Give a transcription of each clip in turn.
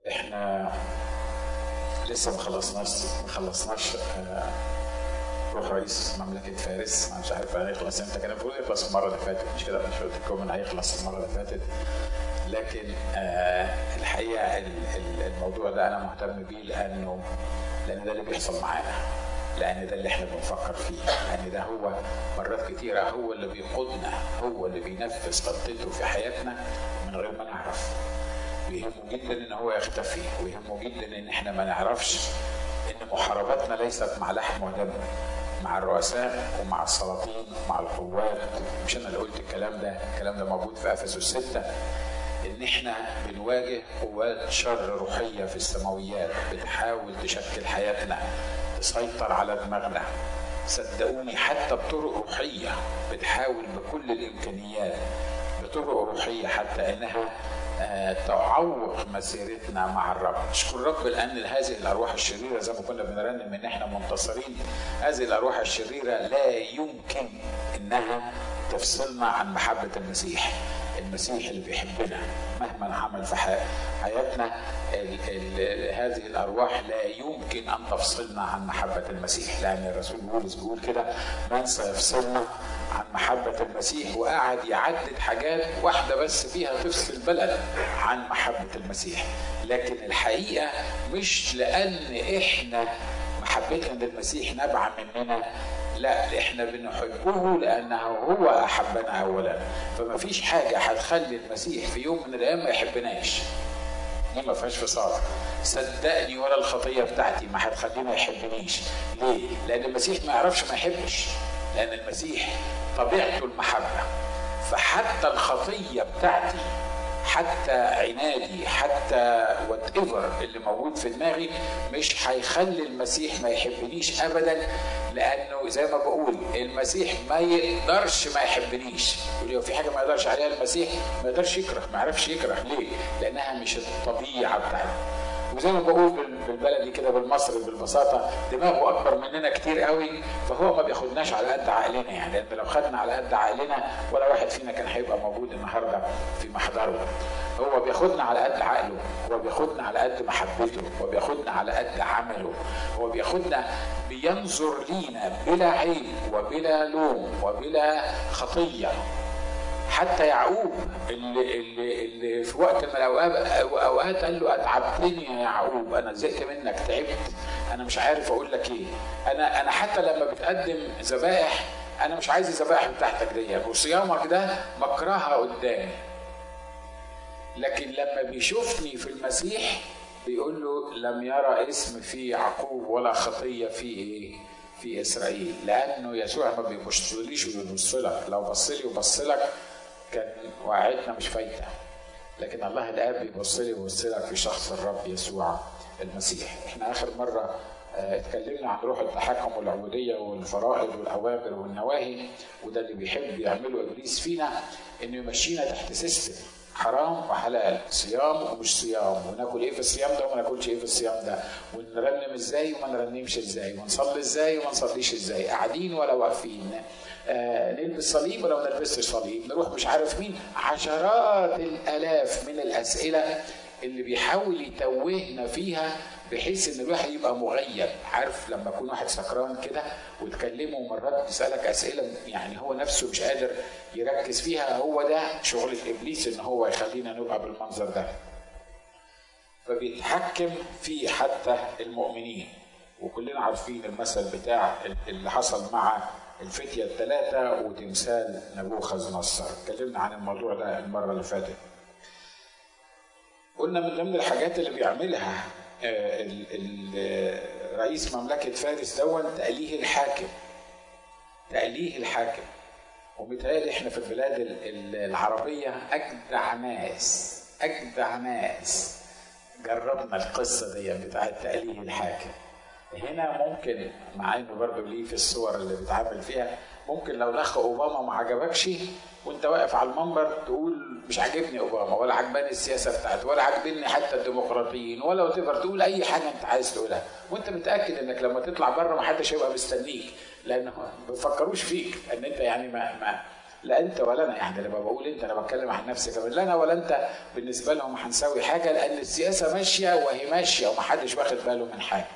احنا لسه ما خلصناش ما خلصناش آه، روح رئيس مملكة فارس أنا مش عارف هيخلص امتى كان المفروض يخلص المرة اللي فاتت مش كده مش قلت لكم إن هيخلص المرة اللي فاتت لكن آه الحقيقة ال- ال- الموضوع ده أنا مهتم بيه لأنه لأن ده اللي بيحصل معانا لأن ده اللي احنا بنفكر فيه لأن ده هو مرات كتيرة هو اللي بيقودنا هو اللي بينفذ خطته في حياتنا من غير ما نعرف ويهمه جدا ان هو يختفي ويهمه جدا ان احنا ما نعرفش ان محارباتنا ليست مع لحم ودم مع الرؤساء ومع السلاطين ومع القوات مش انا اللي قلت الكلام ده الكلام ده موجود في افسس الستة ان احنا بنواجه قوات شر روحيه في السماويات بتحاول تشكل حياتنا تسيطر على دماغنا صدقوني حتى بطرق روحيه بتحاول بكل الامكانيات بطرق روحيه حتى انها آه، تعوق مسيرتنا مع الرب اشكر الرب لان هذه الارواح الشريره زي ما كنا بنرنم ان احنا منتصرين هذه الارواح الشريره لا يمكن انها تفصلنا عن محبه المسيح المسيح اللي بيحبنا مهما عمل في حي- حياتنا ال ال هذه الارواح لا يمكن ان تفصلنا عن محبه المسيح لان الرسول بولس بيقول كده من سيفصلنا عن محبه المسيح وقعد يعدد حاجات واحده بس فيها تفصل البلد عن محبه المسيح لكن الحقيقه مش لان احنا محبتنا للمسيح نابعه مننا لا احنا بنحبه لانه هو احبنا اولا فما فيش حاجه هتخلي المسيح في يوم من الايام ما يحبناش دي ما فيهاش فصال صدقني ولا الخطيه بتاعتي ما هتخليه ما يحبنيش ليه لان المسيح ما يعرفش ما يحبش لان المسيح طبيعته المحبه فحتى الخطيه بتاعتي حتى عنادي حتى وات ايفر اللي موجود في دماغي مش هيخلي المسيح ما يحبنيش ابدا لانه زي ما بقول المسيح ما يقدرش ما يحبنيش يقول لي هو في حاجه ما يقدرش عليها المسيح ما يقدرش يكره ما يعرفش يكره ليه؟ لانها مش الطبيعه بتاعته وزي ما بقول بال- بالبلدي كده بالمصري بالبساطه دماغه اكبر مننا كتير قوي فهو ما بياخدناش على قد عقلنا يعني لان لو خدنا على قد عقلنا ولا واحد فينا كان هيبقى موجود النهارده في محضره هو بياخدنا على قد عقله هو بياخدنا على قد محبته هو بياخدنا على قد عمله هو بياخدنا بينظر لينا بلا عيب وبلا لوم وبلا خطيه حتى يعقوب اللي, اللي, اللي في وقت من الاوقات اوقات قال له اتعبتني يا يعقوب انا زهقت منك تعبت انا مش عارف اقول لك ايه انا انا حتى لما بتقدم ذبائح انا مش عايز الذبائح بتاعتك دي وصيامك ده بكرهها قدامي لكن لما بيشوفني في المسيح بيقول له لم يرى اسم في يعقوب ولا خطيه في ايه في اسرائيل لانه يسوع ما بيبصليش ويبص لك لو بص لي وبص لك كان وقعتنا مش فايته لكن الله الاب بيبص لي ويبص لك في شخص الرب يسوع المسيح احنا اخر مره آه، اتكلمنا عن روح التحكم والعبوديه والفرائض والاوامر والنواهي وده اللي بيحب يعمله ابليس فينا انه يمشينا تحت سيستم حرام وحلال صيام ومش صيام وناكل ايه في الصيام ده وما ناكلش ايه في الصيام ده ونرنم ازاي وما نرنمش ازاي ونصلي ازاي وما نصليش ازاي قاعدين ولا واقفين آه نلبس صليب ولا ما نلبسش صليب نروح مش عارف مين عشرات الالاف من الاسئله اللي بيحاول يتوهنا فيها بحيث ان الواحد يبقى مغيب عارف لما يكون واحد سكران كده وتكلمه مرات يسالك اسئله يعني هو نفسه مش قادر يركز فيها هو ده شغل ابليس ان هو يخلينا نبقى بالمنظر ده فبيتحكم في حتى المؤمنين وكلنا عارفين المثل بتاع اللي حصل مع الفتية الثلاثة وتمثال نبوخذ نصر اتكلمنا عن الموضوع ده المرة اللي فاتت قلنا من ضمن الحاجات اللي بيعملها آه، ال- ال- آه، رئيس مملكة فارس دون تأليه الحاكم تأليه الحاكم ومتهيألي احنا في البلاد ال- ال- العربية أجدع ناس أجدع ناس جربنا القصة دي بتاعت تأليه الحاكم هنا ممكن مع انه برضه ليه في الصور اللي بيتعامل فيها ممكن لو الاخ اوباما ما عجبكش وانت واقف على المنبر تقول مش عاجبني اوباما ولا عجباني السياسه بتاعته ولا عاجبني حتى الديمقراطيين ولا تقدر تقول اي حاجه انت عايز تقولها وانت متاكد انك لما تطلع بره ما حدش هيبقى مستنيك لانه ما بيفكروش فيك ان انت يعني ما ما لا انت ولا انا يعني لما بقول انت انا بتكلم عن نفسي كمان لا انا ولا انت بالنسبه لهم هنسوي حاجه لان السياسه ماشيه وهي ماشيه ومحدش واخد باله من حاجه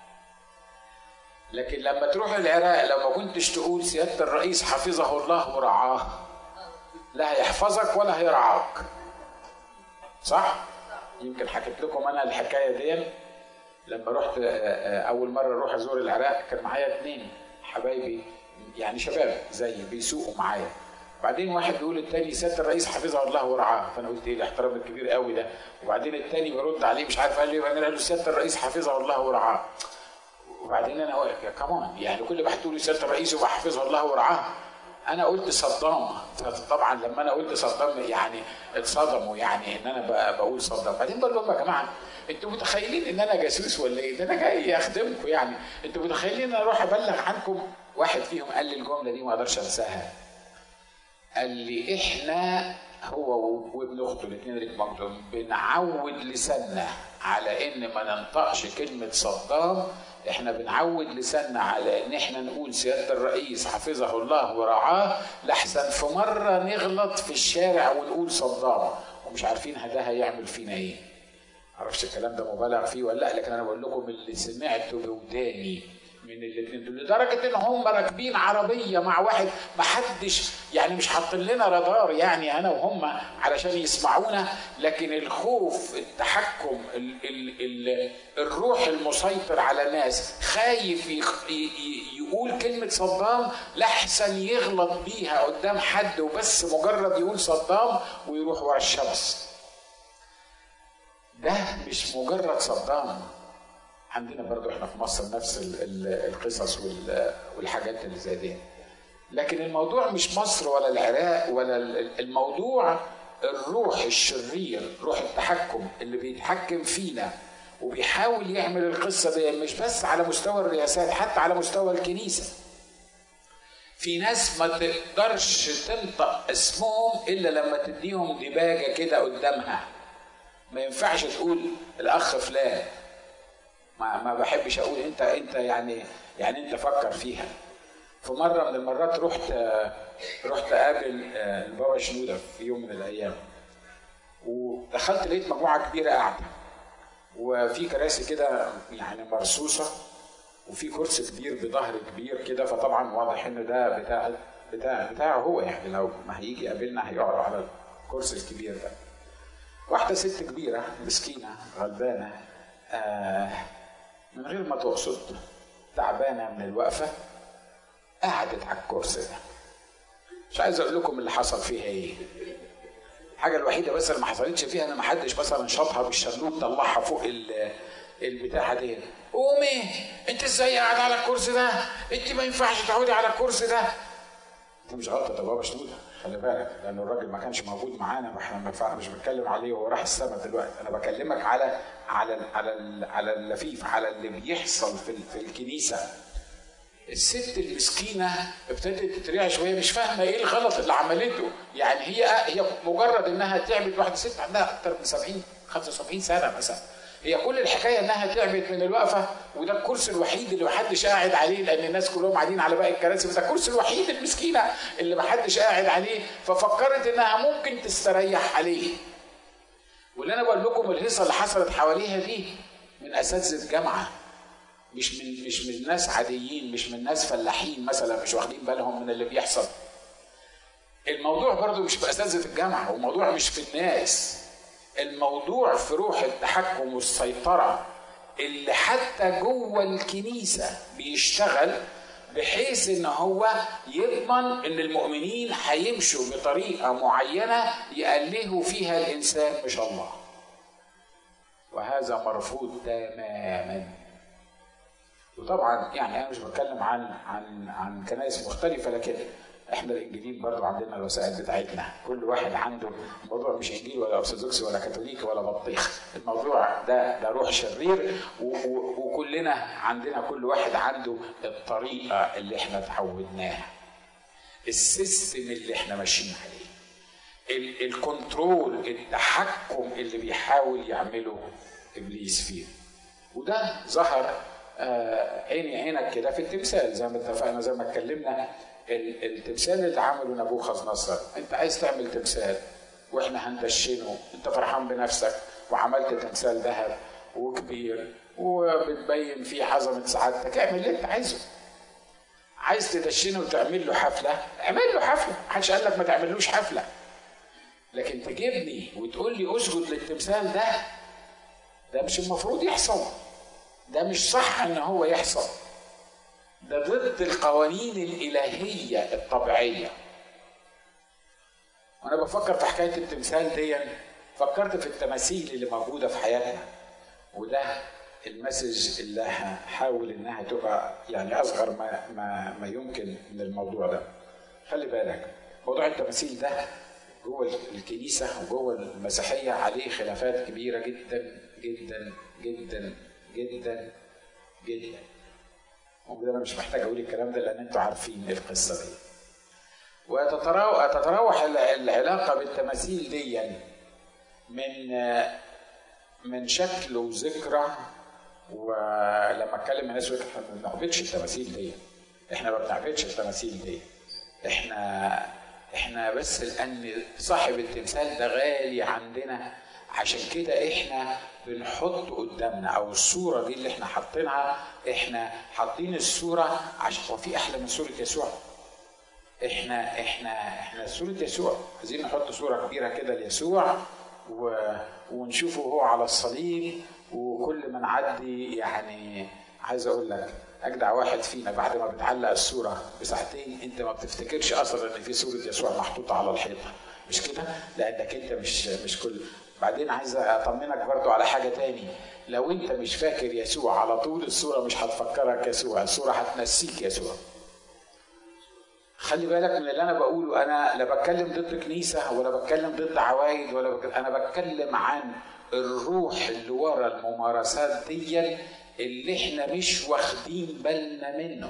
لكن لما تروح العراق لو ما كنتش تقول سياده الرئيس حفظه الله ورعاه لا هيحفظك ولا هيرعاك صح يمكن حكيت لكم انا الحكايه دي لما رحت اول مره اروح ازور العراق كان معايا اثنين حبايبي يعني شباب زي بيسوقوا معايا بعدين واحد بيقول التاني سياده الرئيس حفظه الله ورعاه فانا قلت ايه الاحترام الكبير قوي ده وبعدين التاني برد عليه مش عارف قال لي انا له سياده الرئيس حفظه الله ورعاه وبعدين انا واقف يا كمان يعني كل واحد تقول سياده الرئيس يبقى حفظه الله ورعاه انا قلت صدام طبعا لما انا قلت صدام يعني اتصدموا يعني ان انا بقول صدام بعدين بقول لهم يا جماعه انتوا متخيلين ان انا جاسوس ولا ايه؟ ده انا جاي اخدمكم يعني انتوا متخيلين ان انا اروح ابلغ عنكم واحد فيهم قال لي الجمله دي ما اقدرش انساها قال لي احنا هو وابن اخته الاثنين ريك مقدوم بنعود لساننا على ان ما ننطقش كلمه صدام احنا بنعود لساننا على ان احنا نقول سياده الرئيس حفظه الله ورعاه لحسن في مره نغلط في الشارع ونقول صدام ومش عارفين ده هيعمل فينا ايه معرفش الكلام ده مبالغ فيه ولا لا لكن انا بقول لكم اللي سمعته بوداني من الاثنين دول لدرجه ان هم راكبين عربيه مع واحد ما حدش يعني مش حاطين لنا رادار يعني انا وهم علشان يسمعونا لكن الخوف التحكم ال ال ال الروح المسيطر على الناس خايف يقول كلمه صدام لحسن يغلط بيها قدام حد وبس مجرد يقول صدام ويروح ورا الشمس ده مش مجرد صدام عندنا برضو احنا في مصر نفس القصص والحاجات اللي زي دي لكن الموضوع مش مصر ولا العراق ولا الموضوع الروح الشرير روح التحكم اللي بيتحكم فينا وبيحاول يعمل القصة دي مش بس على مستوى الرئاسات حتى على مستوى الكنيسة في ناس ما تقدرش تنطق اسمهم إلا لما تديهم دباجة كده قدامها ما ينفعش تقول الأخ فلان ما ما بحبش اقول انت انت يعني يعني انت فكر فيها في مره من المرات رحت رحت اقابل البابا شنوده في يوم من الايام ودخلت لقيت مجموعه كبيره قاعده وفي كراسي كده يعني مرصوصه وفي كرسي كبير بظهر كبير كده فطبعا واضح ان ده بتاع بتاع بتاعه هو يعني لو ما هيجي يقابلنا هيقعد على الكرسي الكبير ده واحده ست كبيره مسكينه غلبانه آه من غير ما تقصد تعبانه من الوقفه قعدت على الكرسي ده مش عايز اقول لكم اللي حصل فيها ايه الحاجه الوحيده بس اللي ما حصلتش فيها ان ما حدش مثلا شاطها بالشلوت طلعها فوق البتاعه دي قومي انت ازاي قاعده على الكرسي ده انت ما ينفعش تقعدي على الكرسي ده دي مش غلطه بابا شنوده خلي بالك لان الراجل ما كانش موجود معانا احنا مش بنتكلم عليه وهو راح السما دلوقتي انا بكلمك على على على على اللفيف على اللي بيحصل في في الكنيسه الست المسكينه ابتدت تتريع شويه مش فاهمه ايه الغلط اللي عملته يعني هي هي مجرد انها تعبت واحده ست عندها اكثر من 70 75 سنه مثلا هي كل الحكايه انها تعبت من الوقفه وده الكرسي الوحيد اللي محدش قاعد عليه لان الناس كلهم قاعدين على باقي الكراسي بس الكرسي الوحيد المسكينه اللي محدش قاعد عليه ففكرت انها ممكن تستريح عليه واللي انا بقول لكم الهيصه اللي حصلت حواليها دي من اساتذه جامعه مش من مش من ناس عاديين مش من ناس فلاحين مثلا مش واخدين بالهم من اللي بيحصل الموضوع برضو مش في اساتذه الجامعه والموضوع مش في الناس الموضوع في روح التحكم والسيطره اللي حتى جوه الكنيسه بيشتغل بحيث ان هو يضمن ان المؤمنين هيمشوا بطريقه معينه يألهوا فيها الانسان مش الله وهذا مرفوض تماما وطبعا يعني انا مش بتكلم عن عن عن كنائس مختلفه لكن احنا الانجيليين برضو عندنا الوسائل بتاعتنا كل واحد عنده الموضوع مش انجيل ولا ارثوذكسي ولا كاثوليكي ولا بطيخ الموضوع ده ده روح شرير وكلنا عندنا كل واحد عنده الطريقه اللي احنا اتعودناها السيستم اللي احنا ماشيين عليه الكنترول التحكم اللي بيحاول يعمله ابليس فيه وده ظهر آه عيني عينك كده في التمثال زي ما اتفقنا زي ما اتكلمنا التمثال اللي عمله نبوخذ نصر انت عايز تعمل تمثال واحنا هندشنه انت فرحان بنفسك وعملت تمثال ذهب وكبير وبتبين فيه عظمه سعادتك اعمل اللي انت عايزه عايز تدشنه وتعمل له حفله اعمل له حفله محدش قال لك ما تعملوش حفله لكن تجيبني وتقول لي اسجد للتمثال ده ده مش المفروض يحصل ده مش صح ان هو يحصل ده ضد القوانين الالهيه الطبيعيه وانا بفكر في حكايه التمثال دي فكرت في التماثيل اللي موجوده في حياتنا وده المسج اللي هحاول انها تبقى يعني اصغر ما ما ما يمكن من الموضوع ده خلي بالك موضوع التماثيل ده جوه الكنيسه وجوه المسيحيه عليه خلافات كبيره جدا جدا جدا جدا جدا وده انا مش محتاج اقول الكلام ده لان انتوا عارفين القصه دي وتتراوح العلاقه بالتماثيل دي يعني من من شكل وذكرى ولما اتكلم الناس يقول احنا ما بنعبدش التماثيل دي احنا ما بنعبدش التماثيل دي احنا احنا بس لان صاحب التمثال ده غالي عندنا عشان كده احنا بنحط قدامنا او الصوره دي اللي احنا حاطينها احنا حاطين الصوره عشان هو في احلى من صوره يسوع احنا احنا احنا صوره يسوع عايزين نحط صوره كبيره كده ليسوع و... ونشوفه هو على الصليب وكل ما نعدي يعني عايز اقول لك اجدع واحد فينا بعد ما بتعلق الصوره بساعتين انت ما بتفتكرش اصلا ان في صوره يسوع محطوطه على الحيطه مش كده؟ لانك انت مش مش كل بعدين عايز اطمنك برضو على حاجه تاني لو انت مش فاكر يسوع على طول الصوره مش هتفكرك يسوع الصوره هتنسيك يسوع خلي بالك من اللي انا بقوله انا لا بتكلم ضد كنيسه ولا بتكلم ضد عوايد ولا بتكلم انا بتكلم عن الروح اللي ورا الممارسات دي اللي احنا مش واخدين بالنا منه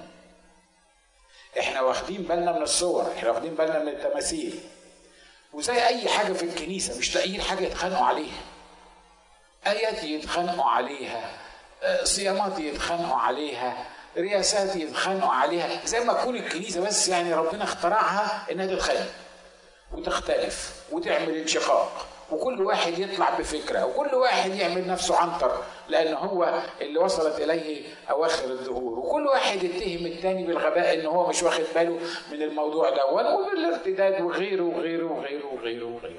احنا واخدين بالنا من الصور احنا واخدين بالنا من التماثيل وزي اي حاجه في الكنيسه مش لاقيين حاجه يتخانقوا عليها ايات يتخانقوا عليها صيامات يتخانقوا عليها رياسات يتخانقوا عليها زي ما تكون الكنيسه بس يعني ربنا اخترعها انها تتخانق وتختلف وتعمل انشقاق وكل واحد يطلع بفكره وكل واحد يعمل نفسه عنتر لان هو اللي وصلت اليه اواخر الظهور وكل واحد يتهم الثاني بالغباء ان هو مش واخد باله من الموضوع ده وبالارتداد وغيره وغيره وغيره وغيره وغيره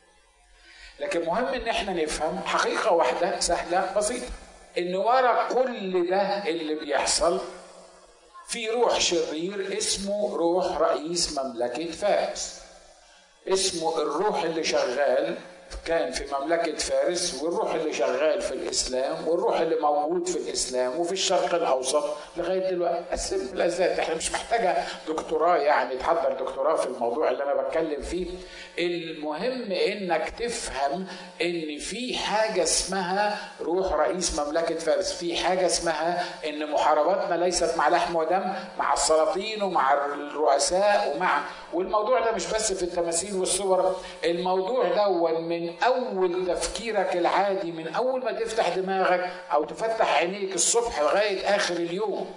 لكن مهم ان احنا نفهم حقيقه واحده سهله بسيطه ان ورا كل ده اللي بيحصل في روح شرير اسمه روح رئيس مملكه فارس اسمه الروح اللي شغال كان في مملكة فارس والروح اللي شغال في الإسلام والروح اللي موجود في الإسلام وفي الشرق الأوسط لغاية دلوقتي السم الأزات احنا مش محتاجة دكتوراه يعني تحضر دكتوراه في الموضوع اللي أنا بتكلم فيه المهم إنك تفهم إن في حاجة اسمها روح رئيس مملكة فارس في حاجة اسمها إن محارباتنا ليست مع لحم ودم مع السلاطين ومع الرؤساء ومع والموضوع ده مش بس في التماثيل والصور الموضوع ده من اول تفكيرك العادي من اول ما تفتح دماغك او تفتح عينيك الصبح لغايه اخر اليوم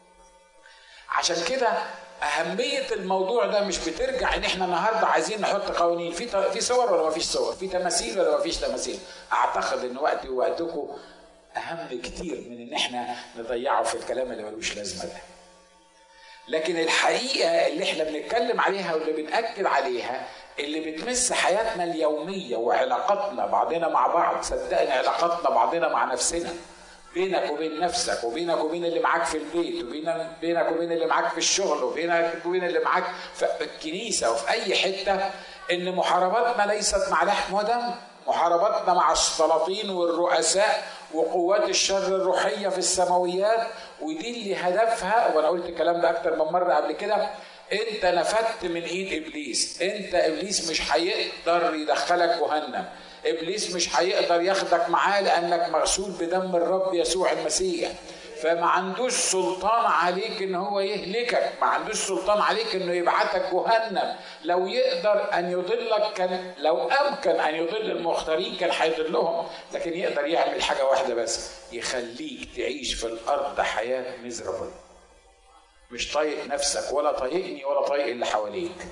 عشان كده أهمية الموضوع ده مش بترجع إن إحنا النهاردة عايزين نحط قوانين في في صور ولا ما فيش صور؟ في تماثيل ولا ما فيش تماثيل؟ أعتقد إن وقتي ووقتكم أهم كتير من إن إحنا نضيعه في الكلام اللي ملوش لازمة ده. لكن الحقيقة اللي إحنا بنتكلم عليها واللي بنأكد عليها اللي بتمس حياتنا اليومية وعلاقاتنا بعضنا مع بعض صدقني علاقاتنا بعضنا مع نفسنا بينك وبين نفسك وبينك وبين اللي معاك في البيت وبينك وبين اللي معاك في الشغل وبينك وبين اللي معاك في الكنيسة وفي أي حتة إن محارباتنا ليست مع لحم ودم محارباتنا مع السلاطين والرؤساء وقوات الشر الروحية في السماويات ودي اللي هدفها وأنا قلت الكلام ده أكتر من مرة قبل كده انت نفدت من ايد ابليس انت ابليس مش هيقدر يدخلك جهنم ابليس مش هيقدر ياخدك معاه لانك مغسول بدم الرب يسوع المسيح فما عندوش سلطان عليك ان هو يهلكك ما عندوش سلطان عليك انه يبعتك جهنم لو يقدر ان يضلك كان لو امكن ان يضل المختارين كان هيضلهم لكن يقدر يعمل حاجه واحده بس يخليك تعيش في الارض حياه مزربل مش طايق نفسك ولا طايقني ولا طايق اللي حواليك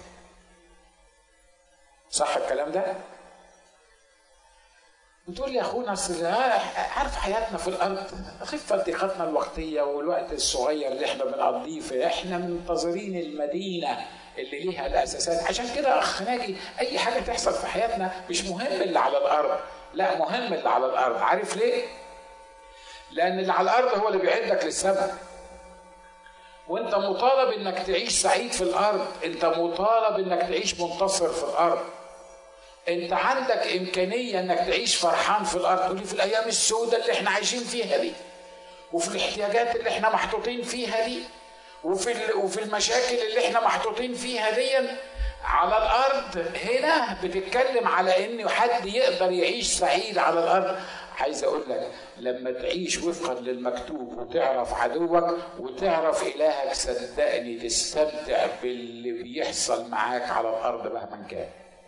صح الكلام ده بتقول لي يا اخونا اصل عارف حياتنا في الارض خفه ضيقتنا الوقتيه والوقت الصغير اللي احنا بنقضيه في احنا منتظرين المدينه اللي ليها الاساسات عشان كده اخ ناجي اي حاجه تحصل في حياتنا مش مهم اللي على الارض لا مهم اللي على الارض عارف ليه لان اللي على الارض هو اللي بيعدك للسماء وانت مطالب انك تعيش سعيد في الارض انت مطالب انك تعيش منتصر في الارض انت عندك امكانيه انك تعيش فرحان في الارض تقول في الايام السوداء اللي احنا عايشين فيها دي وفي الاحتياجات اللي احنا محطوطين فيها دي وفي وفي المشاكل اللي احنا محطوطين فيها دي على الارض هنا بتتكلم على ان حد يقدر يعيش سعيد على الارض عايز اقول لك لما تعيش وفقا للمكتوب وتعرف عدوك وتعرف الهك صدقني تستمتع باللي بيحصل معاك على الارض مهما كان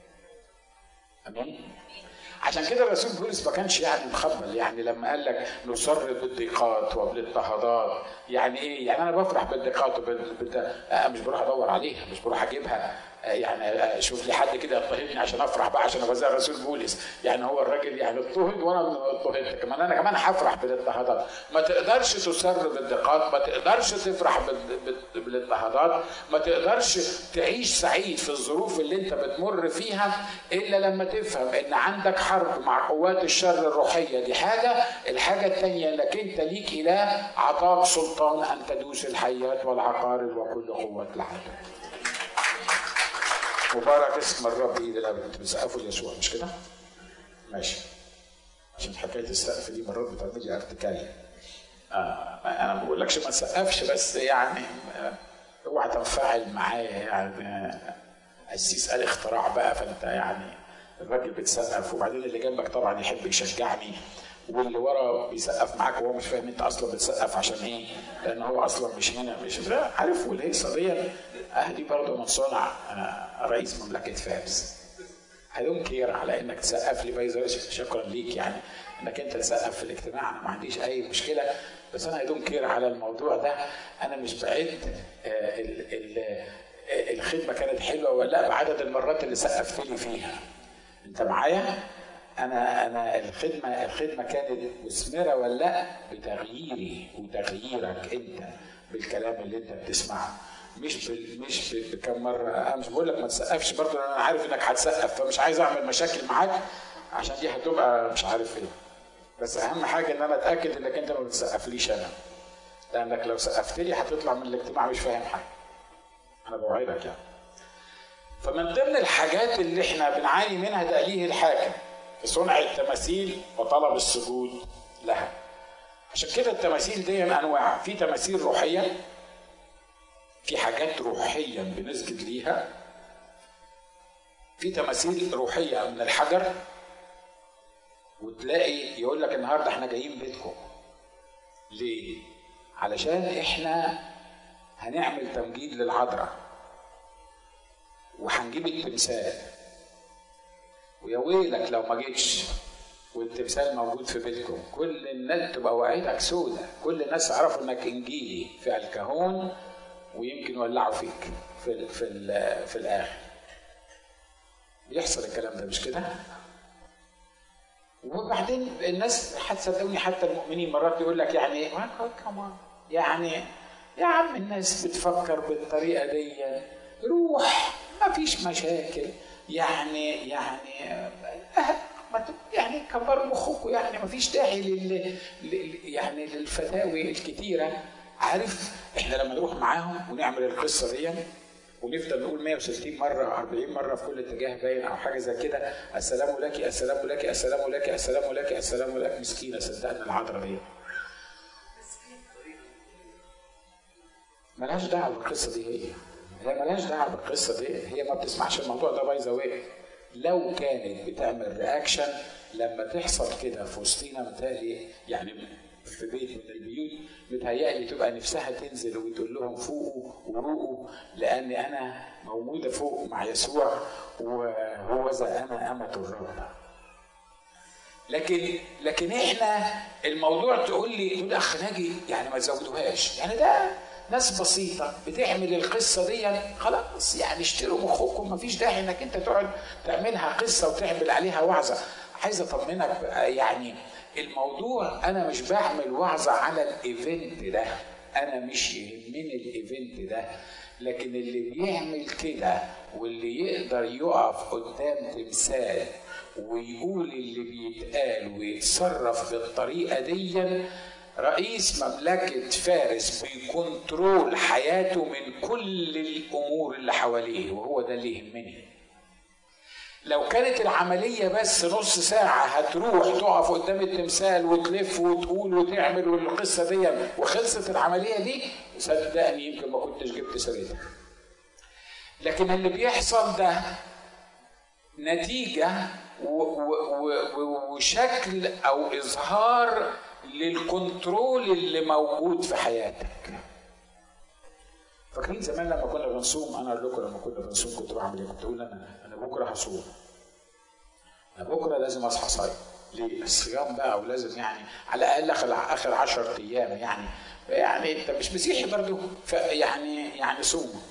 امين عشان كده الرسول بولس ما كانش يعني مخبل يعني لما قال لك نصر بالضيقات وبالاضطهادات يعني ايه؟ يعني انا بفرح بالضيقات وبال مش بروح ادور عليها مش بروح اجيبها يعني شوف لي حد كده يضطهدني عشان افرح بقى عشان ابقى زي الرسول بولس يعني هو الراجل يعني اضطهد وانا اضطهدت كمان انا كمان هفرح بالاضطهادات ما تقدرش تسر بالضيقات ما تقدرش تفرح بالاضطهادات ما تقدرش تعيش سعيد في الظروف اللي انت بتمر فيها الا لما تفهم ان عندك حرب مع قوات الشر الروحيه دي حاجه الحاجه الثانيه انك انت ليك اله عطاك سلطان ان تدوس الحيات والعقارب وكل قوه العالم مبارك اسم الرب الى الابد بنسقفوا ليسوع مش كده؟ ماشي عشان حكايه السقف دي مرات بتعمل لي ارتكال آه انا ما بقولكش ما تسقفش بس يعني اوعى تنفعل معايا يعني قسيس قال اختراع بقى فانت يعني الراجل بتسقف وبعدين اللي جنبك طبعا يحب يشجعني واللي ورا بيسقف معاك وهو مش فاهم انت اصلا بتسقف عشان ايه؟ لان هو اصلا مش هنا مش عارف والهيصه دي اهدي برضه من صنع رئيس مملكه فارس. هدوم كير على انك تسقف لي بايظه شكرا ليك يعني انك انت تسقف في الاجتماع انا ما عنديش اي مشكله بس انا هدوم كير على الموضوع ده انا مش بعد ال ال الخدمه كانت حلوه ولا لا بعدد المرات اللي سقفت لي فيها. انت معايا؟ انا انا الخدمه الخدمه كانت مثمره ولا لا بتغييري وتغييرك انت بالكلام اللي انت بتسمعه مش بال مش بكم مره انا مش بقول لك ما تسقفش برضه انا عارف انك هتسقف فمش عايز اعمل مشاكل معاك عشان دي هتبقى مش عارف ايه بس اهم حاجه ان انا اتاكد انك انت ما بتسقفليش انا لانك لو سقفت لي هتطلع من الاجتماع مش فاهم حاجه انا بوعدك يعني فمن ضمن الحاجات اللي احنا بنعاني منها تأليه الحاكم في صنع التماثيل وطلب السجود لها عشان كده التماثيل دي انواع في تماثيل روحيه في حاجات روحيا بنسجد ليها في تماثيل روحيه من الحجر وتلاقي يقول لك النهارده احنا جايين بيتكم ليه علشان احنا هنعمل تمجيد للعذراء وهنجيب التمثال ويا ويلك لو ما جيتش والتمثال موجود في بيتكم كل الناس تبقى وعيتك سودة كل الناس يعرفوا انك انجيلي في الكهون ويمكن يولعوا فيك في ال في ال في الاخر يحصل الكلام ده مش كده وبعدين الناس هتصدقوني حتى المؤمنين مرات يقول لك يعني كمان يعني يا عم الناس بتفكر بالطريقه دي روح ما فيش مشاكل يعني يعني يعني كبروا مخكم يعني ما فيش داعي لل يعني للفتاوي الكتيره عارف احنا لما نروح معاهم ونعمل القصه دي ونفضل نقول 160 مره 40 مره في كل اتجاه باين او حاجه زي كده السلام لك السلام لك السلام لك السلام لك السلام لك مسكينه صدقنا العذراء دي ملهاش دعوه بالقصه دي هي هي ملهاش دعوه بالقصه دي هي ما بتسمعش الموضوع ده باي ذا لو كانت بتعمل رياكشن لما تحصل كده في وسطينا متهيألي يعني في بيت من البيوت متهيألي تبقى نفسها تنزل وتقول لهم فوقوا وروقوا لأن أنا موجودة فوق مع يسوع وهو ذا أنا أمة الرب. لكن لكن احنا الموضوع تقول لي تقول اخ ناجي يعني ما تزودوهاش يعني ده ناس بسيطة بتعمل القصة دي يعني خلاص يعني اشتروا مخكم مفيش داعي انك انت تقعد تعملها قصة وتعمل عليها وعظة عايز اطمنك يعني الموضوع انا مش بعمل وعظة على الايفنت ده انا مش يهمني الايفنت ده لكن اللي بيعمل كده واللي يقدر يقف قدام تمثال ويقول اللي بيتقال ويتصرف بالطريقة دي رئيس مملكة فارس بيكنترول حياته من كل الأمور اللي حواليه وهو ده اللي يهمني لو كانت العملية بس نص ساعة هتروح تقف قدام التمثال وتلف وتقول وتعمل والقصة دي وخلصت العملية دي صدقني يمكن ما كنتش جبت سيرتها لكن اللي بيحصل ده نتيجة وشكل أو إظهار للكنترول اللي موجود في حياتك فاكرين زمان لما كنا بنصوم انا اقول لكم لما كنا بنصوم كنت بعمل ايه؟ كنت اقول انا انا بكره هصوم. انا بكره لازم اصحى صايم. ليه؟ الصيام بقى ولازم يعني على الاقل اخر اخر 10 ايام يعني يعني انت مش مسيحي برضه يعني يعني صوم.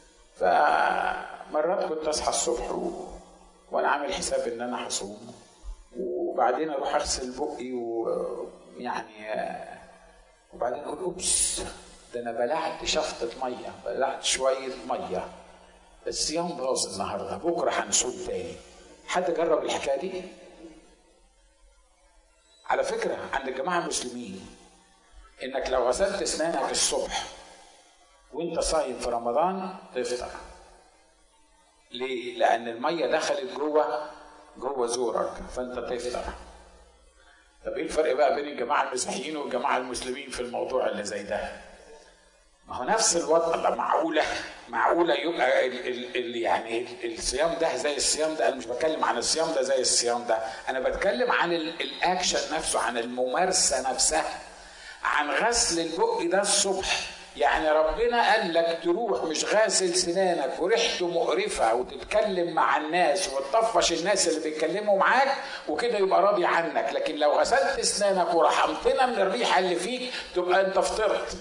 فمرات كنت اصحى الصبح و... وانا عامل حساب ان انا هصوم وبعدين اروح اغسل بقي ويعني وبعدين اقول اوبس ده انا بلعت شفطة مية بلعت شوية مية الصيام باظ النهاردة بكرة هنصوم تاني حد جرب الحكاية دي؟ على فكرة عند الجماعة المسلمين انك لو غسلت اسنانك الصبح وانت صايم في رمضان تفطر ليه؟ لأن المية دخلت جوه جوه زورك فأنت تفطر. طب إيه الفرق بقى بين الجماعة المسيحيين والجماعة المسلمين في الموضوع اللي زي ده؟ ما هو نفس الوضع لا معقولة معقولة يبقى ال ال ال يعني الصيام ده زي الصيام ده أنا مش بتكلم عن الصيام ده زي الصيام ده أنا بتكلم عن الأكشن نفسه عن الممارسة نفسها عن غسل البق ده الصبح يعني ربنا قال لك تروح مش غاسل سنانك وريحته مقرفة وتتكلم مع الناس وتطفش الناس اللي بيتكلموا معاك وكده يبقى راضي عنك لكن لو غسلت اسنانك ورحمتنا من الريحة اللي فيك تبقى انت فطرت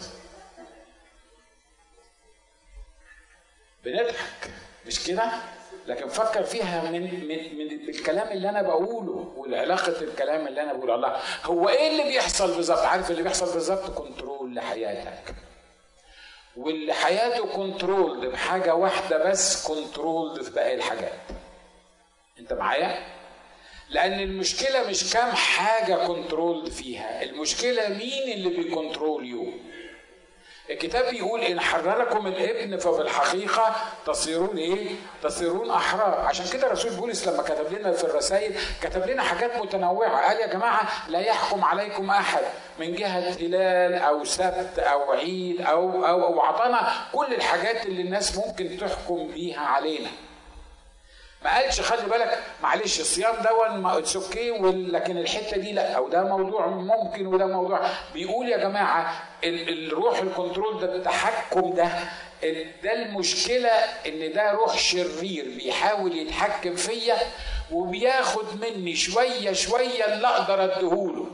بنضحك مش كده لكن فكر فيها من من من الكلام اللي انا بقوله والعلاقه الكلام اللي انا بقوله الله هو ايه اللي بيحصل بالظبط عارف اللي بيحصل بالظبط كنترول لحياتك واللي حياته كنترولد بحاجة واحدة بس كنترولد في باقي الحاجات انت معايا؟ لأن المشكلة مش كام حاجة كنترولد فيها المشكلة مين اللي بيكنترول يو الكتاب بيقول ان حرركم الابن فبالحقيقه تصيرون ايه؟ تصيرون احرار، عشان كده رسول بولس لما كتب لنا في الرسائل كتب لنا حاجات متنوعه، قال يا جماعه لا يحكم عليكم احد من جهه هلال او سبت او عيد او او او اعطانا كل الحاجات اللي الناس ممكن تحكم بيها علينا. ما قالش خلي بالك معلش الصيام دون اتس اوكي لكن الحته دي لا او ده موضوع ممكن وده موضوع بيقول يا جماعه الروح الكنترول ده التحكم ده ده المشكله ان ده روح شرير بيحاول يتحكم فيا وبياخد مني شويه شويه اللي اقدر اديهوله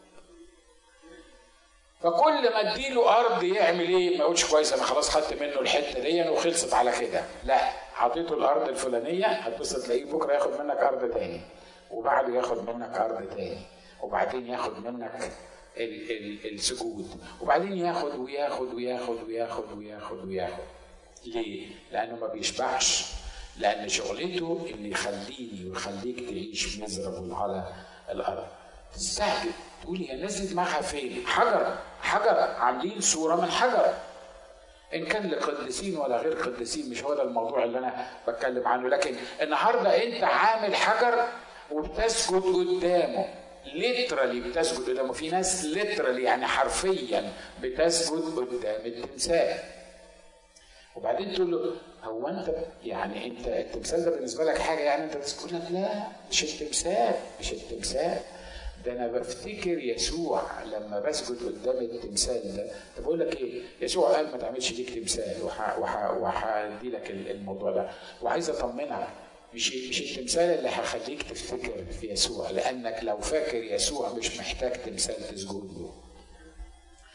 فكل ما اديله ارض يعمل ايه؟ ما يقولش كويس انا خلاص خدت منه الحته دي وخلصت على كده، لا حطيته الارض الفلانيه هتبص تلاقيه بكره ياخد منك ارض تاني وبعده ياخد منك ارض تاني وبعدين ياخد منك ال ال السجود وبعدين ياخد وياخد وياخد وياخد وياخد وياخد ليه؟ لانه ما بيشبعش لان شغلته ان يخليني ويخليك تعيش مزرب على الارض تستعجب تقول يا الناس دي دماغها فين؟ حجر حجر عاملين صوره من حجر ان كان لقديسين ولا غير قديسين مش هو ده الموضوع اللي انا بتكلم عنه لكن النهارده انت عامل حجر وبتسجد قدامه ليترالي بتسجد قدامه في ناس ليترالي يعني حرفيا بتسجد قدام التمثال وبعدين تقول له هو انت يعني انت التمثال ده بالنسبه لك حاجه يعني انت تقول لك لا مش التمثال مش التمثال ده انا بفتكر يسوع لما بسجد قدام التمثال ده طب بقول لك ايه يسوع قال ما تعملش ليك تمثال وهدي لك الموضوع ده وعايز اطمنك مش مش التمثال اللي هيخليك تفتكر في يسوع لانك لو فاكر يسوع مش محتاج تمثال تسجد له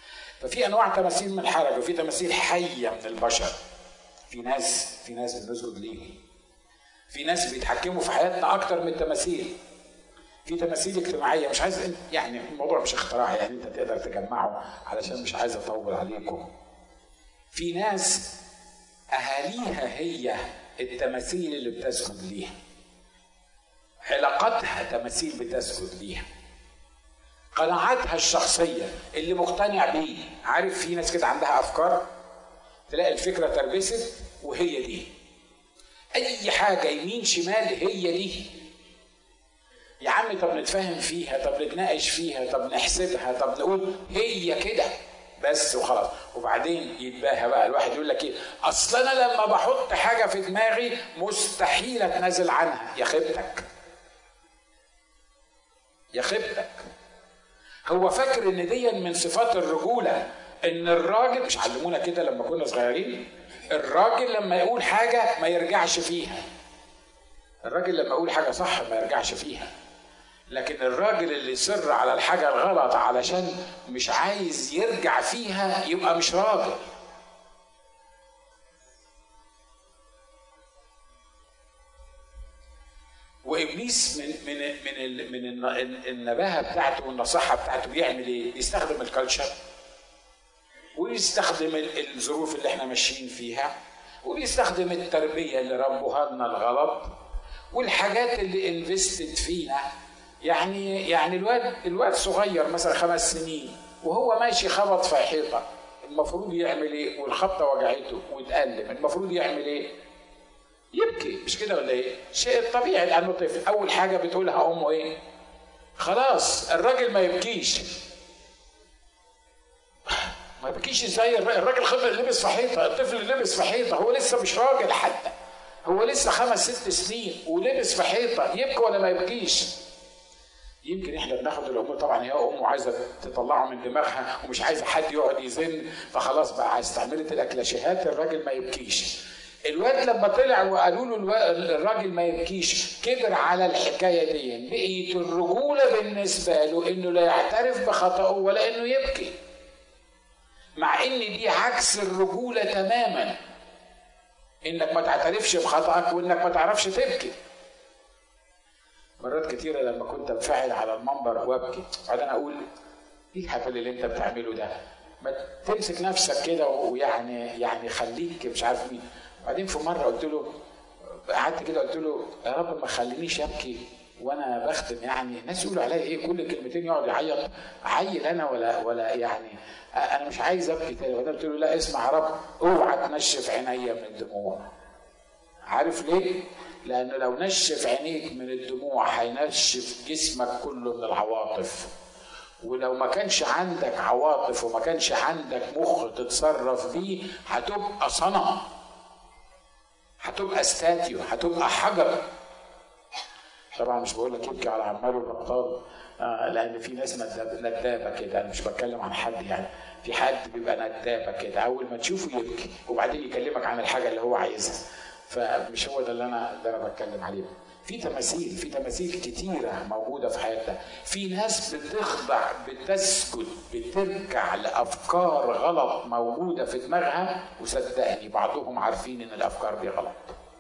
ففي انواع تماثيل من الحرج وفي تماثيل حيه من البشر في ناس في ناس بنسجد ليهم في ناس بيتحكموا في حياتنا اكتر من التماثيل في تماثيل اجتماعيه مش عايز يعني الموضوع مش اختراع يعني انت تقدر تجمعه علشان مش عايز اطول عليكم في ناس اهاليها هي التماثيل اللي بتسجد ليها علاقتها تماثيل بتسجد ليها قناعاتها الشخصية اللي مقتنع بيه عارف في ناس كده عندها أفكار تلاقي الفكرة تربست وهي دي أي حاجة يمين شمال هي دي يا عم طب نتفاهم فيها طب نتناقش فيها طب نحسبها طب نقول هي كده بس وخلاص وبعدين يتباهى بقى الواحد يقول لك ايه اصل انا لما بحط حاجه في دماغي مستحيل اتنازل عنها يا خيبتك يا خيبتك هو فاكر ان دي من صفات الرجوله ان الراجل مش علمونا كده لما كنا صغيرين الراجل لما يقول حاجه ما يرجعش فيها الراجل لما يقول حاجه صح ما يرجعش فيها لكن الراجل اللي يصر على الحاجه الغلط علشان مش عايز يرجع فيها يبقى مش راجل وابليس من من من من النباهه بتاعته والنصيحه بتاعته بيعمل ايه؟ بيستخدم الكالتشر ويستخدم الظروف اللي احنا ماشيين فيها وبيستخدم التربيه اللي ربوها لنا الغلط والحاجات اللي انفستد فينا يعني يعني الواد الواد صغير مثلا خمس سنين وهو ماشي خبط في حيطه المفروض يعمل ايه؟ والخبطه وجعته واتألم المفروض يعمل ايه؟ يبكي مش كده ولا ايه؟ شيء طبيعي لانه طفل اول حاجه بتقولها امه ايه؟ خلاص الراجل ما يبكيش ما يبكيش ازاي الراجل خبر لبس في حيطه الطفل لبس في حيطه هو لسه مش راجل حتى هو لسه خمس ست سنين ولبس في حيطه يبكي ولا ما يبكيش؟ يمكن احنا بناخد الامور طبعا هي امه عايزه تطلعه من دماغها ومش عايزه حد يقعد يزن فخلاص بقى استعملت الاكلاشيهات الراجل ما يبكيش الواد لما طلع وقالوا له الراجل ما يبكيش كبر على الحكايه دي بقيت الرجوله بالنسبه له انه لا يعترف بخطئه ولا انه يبكي مع ان دي عكس الرجوله تماما انك ما تعترفش بخطأك وانك ما تعرفش تبكي مرات كتيرة لما كنت انفعل على المنبر وابكي بعدين اقول ايه الهبل اللي انت بتعمله ده ما تمسك نفسك كده ويعني يعني خليك مش عارف مين بعدين في مره قلت له قعدت كده قلت له يا رب ما خلينيش ابكي وانا بختم يعني الناس يقولوا عليا ايه كل كلمتين يقعد يعيط عيل انا ولا ولا يعني انا مش عايز ابكي تاني وبعدين قلت له لا اسمع يا رب اوعى تنشف عينيا من الدموع عارف ليه؟ لأنه لو نشف عينيك من الدموع هينشف جسمك كله من العواطف ولو ما كانش عندك عواطف وما كانش عندك مخ تتصرف بيه هتبقى صنم هتبقى استاتيو هتبقى حجر طبعا مش بقول لك ابكي على عمال وبطال آه لان في ناس ندابه كده انا مش بتكلم عن حد يعني في حد بيبقى ندابه كده اول ما تشوفه يبكي وبعدين يكلمك عن الحاجه اللي هو عايزها فمش هو ده اللي انا ده انا بتكلم عليه في تماثيل في تماثيل كتيرة موجودة في حياتنا في ناس بتخضع بتسكت بترجع لأفكار غلط موجودة في دماغها وصدقني بعضهم عارفين إن الأفكار دي غلط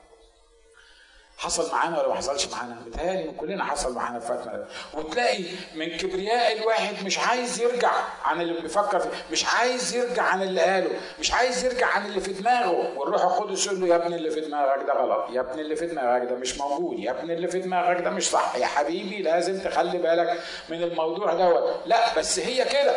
حصل معانا ولا ما حصلش معانا؟ متهيألي كلنا حصل معانا في فترة وتلاقي من كبرياء الواحد مش عايز يرجع عن اللي بيفكر فيه، مش عايز يرجع عن اللي قاله، مش عايز يرجع عن اللي في دماغه، والروح القدس يقول له يا ابني اللي في دماغك ده غلط، يا ابني اللي في دماغك ده مش موجود، يا ابني اللي في دماغك ده مش صح، يا حبيبي لازم تخلي بالك من الموضوع دوت، لا بس هي كده.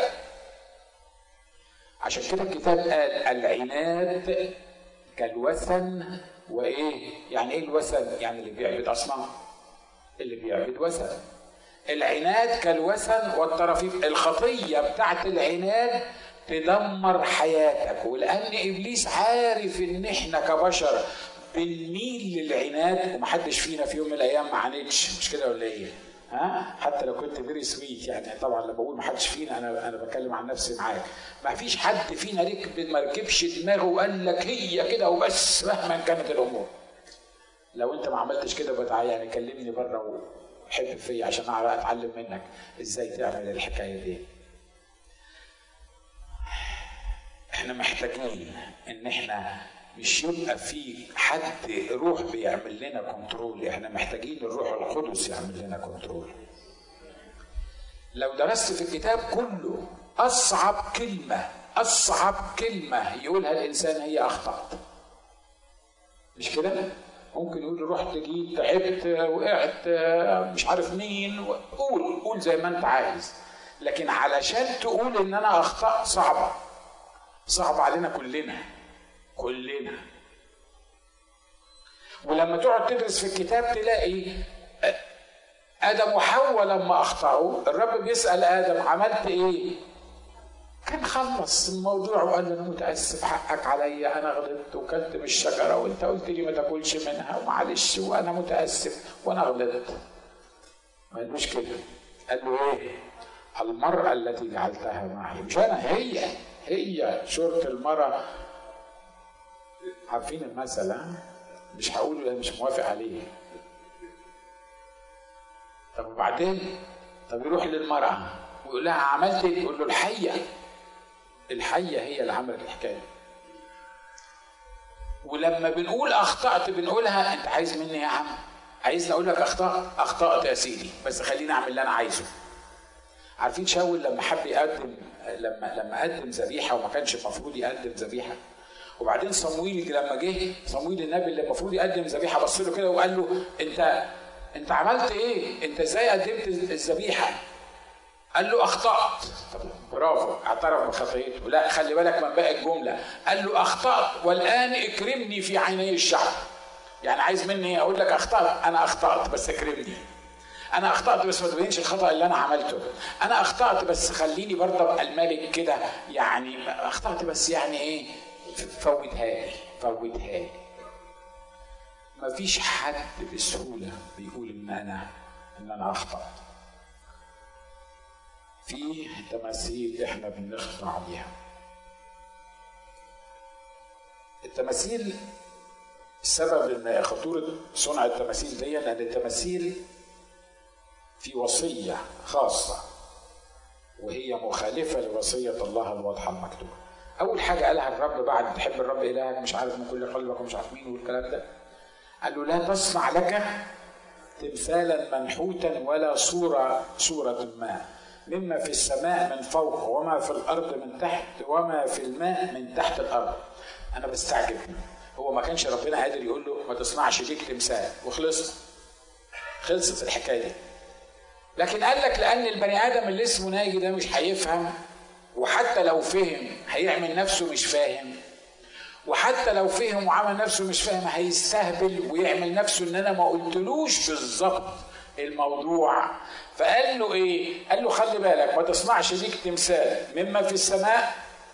عشان كده الكتاب قال العناد كالوثن وايه يعني ايه الوثن يعني اللي بيعبد اصنام اللي بيعبد وثن العناد كالوثن والطرفين الخطيه بتاعت العناد تدمر حياتك ولان ابليس عارف ان احنا كبشر بنميل للعناد ومحدش فينا في يوم من الايام ما عاندش مش كده ولا ايه؟ ها حتى لو كنت فيري سويت يعني طبعا لما بقول ما حدش فينا انا انا بتكلم عن نفسي معاك ما فيش حد فينا ركب ما ركبش دماغه وقال لك هي كده وبس مهما كانت الامور لو انت ما عملتش كده بتاع يعني كلمني بره وحب فيا عشان اعرف اتعلم منك ازاي تعمل الحكايه دي احنا محتاجين ان احنا مش يبقى في حد روح بيعمل لنا كنترول احنا محتاجين الروح القدس يعمل لنا كنترول لو درست في الكتاب كله اصعب كلمه اصعب كلمه يقولها الانسان هي اخطات مش كده ممكن يقول رحت جيت تعبت وقعت مش عارف مين قول قول زي ما انت عايز لكن علشان تقول ان انا اخطات صعبه صعبه علينا كلنا كلنا ولما تقعد تدرس في الكتاب تلاقي ادم وحواء لما اخطاوا الرب بيسال ادم عملت ايه كان خلص الموضوع وقال له انا متاسف حقك عليا انا غلطت وكلت من الشجره وانت قلت لي ما تاكلش منها ومعلش وانا متاسف وانا غلطت ما قالوش كده قال له ايه المرأة التي جعلتها معي مش أنا هي هي شرط المرأة عارفين المثل مش هقوله مش موافق عليه طب وبعدين طب يروح للمرأة ويقول لها عملت ايه؟ تقول له الحية الحية هي اللي عملت الحكاية ولما بنقول أخطأت بنقولها أنت عايز مني يا عم عايزني أقول لك أخطأت أخطأت يا سيدي بس خليني أعمل اللي أنا عايزه عارفين شاول لما حب يقدم لما لما قدم ذبيحه وما كانش المفروض يقدم ذبيحه وبعدين صمويل لما جه صمويل النبي اللي المفروض يقدم ذبيحه بص له كده وقال له انت انت عملت ايه؟ انت ازاي قدمت الذبيحه؟ قال له اخطات طب برافو اعترف بخطيئته لا خلي بالك من باقي الجمله قال له اخطات والان اكرمني في عيني الشعب يعني عايز مني اقول لك اخطات انا اخطات بس اكرمني انا اخطات بس ما تبينش الخطا اللي انا عملته انا اخطات بس خليني برضه ابقى الملك كده يعني اخطات بس يعني ايه فوتها لي فوتها لي ما فيش حد بسهوله بيقول ان انا ان انا اخطات في تماثيل احنا بنخضع ليها التماثيل السبب ان خطوره صنع التماثيل دي لان التماثيل في وصيه خاصه وهي مخالفه لوصيه الله الواضحه المكتوبه اول حاجه قالها الرب بعد تحب الرب الهك مش عارف من كل قلبك ومش عارف مين والكلام ده قال له لا تصنع لك تمثالا منحوتا ولا صوره صوره ما مما في السماء من فوق وما في الارض من تحت وما في الماء من تحت الارض انا بستعجب هو ما كانش ربنا قادر يقول له ما تصنعش ليك تمثال وخلصت خلصت الحكايه دي لكن قال لك لان البني ادم اللي اسمه ناجي ده مش هيفهم وحتى لو فهم هيعمل نفسه مش فاهم وحتى لو فهم وعمل نفسه مش فاهم هيستهبل ويعمل نفسه ان انا ما قلتلوش بالظبط الموضوع فقال له ايه؟ قال له خلي بالك ما تصنعش ليك تمثال مما في السماء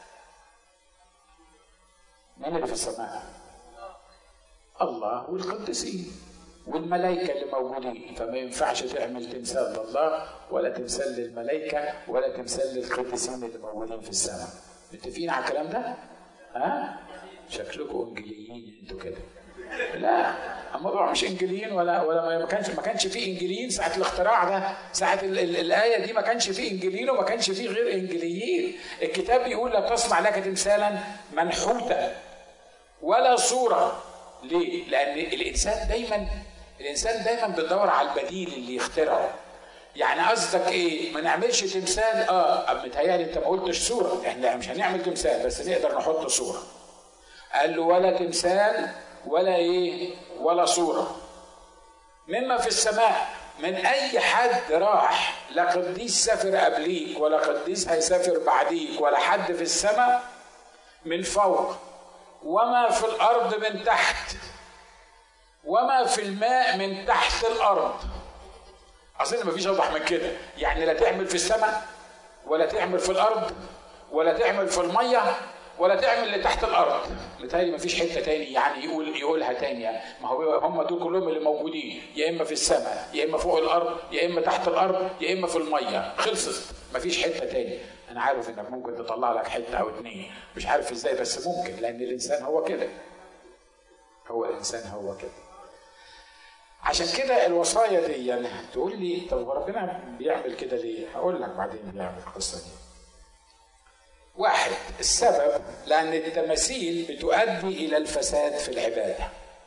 مين اللي في السماء؟ الله والقديسين والملائكة اللي موجودين فما ينفعش تعمل تمثال لله ولا تمثال للملائكة ولا تمثال للقديسين اللي موجودين في السماء متفقين على الكلام ده؟ ها؟ شكلكم انجليين انتوا كده لا الموضوع مش انجليين ولا ولا ما كانش ما كانش فيه انجليين ساعه الاختراع ده ساعه ال ال الايه دي ما كانش فيه انجليين وما كانش فيه غير انجليين الكتاب بيقول لا تصنع لك تمثالا منحوتا ولا صوره ليه؟ لان الانسان دايما الانسان دايما بيدور على البديل اللي يخترعه يعني قصدك ايه؟ ما نعملش تمثال اه متهيألي انت ما قلتش صوره احنا مش هنعمل تمثال بس نقدر نحط صوره قال له ولا تمثال ولا ايه ولا صورة مما في السماء من اي حد راح لا قديس سافر قبليك ولا قديس هيسافر بعديك ولا حد في السماء من فوق وما في الارض من تحت وما في الماء من تحت الارض اظن مفيش اوضح من كده يعني لا تعمل في السماء ولا تعمل في الارض ولا تعمل في الميه ولا تعمل اللي تحت الارض متهيألي ما فيش حته تاني يعني يقول يقولها تاني يعني ما هو هم دول كلهم اللي موجودين يا اما في السماء يا اما فوق الارض يا اما تحت الارض يا اما في الميه خلصت ما فيش حته تاني انا عارف انك ممكن تطلع لك حته او اتنين مش عارف ازاي بس ممكن لان الانسان هو كده هو الانسان هو كده عشان كده الوصايا دي يعني تقول لي طب ربنا بيعمل كده ليه؟ هقول لك بعدين بيعمل القصه دي واحد السبب لأن التماثيل بتؤدي إلى الفساد في العبادة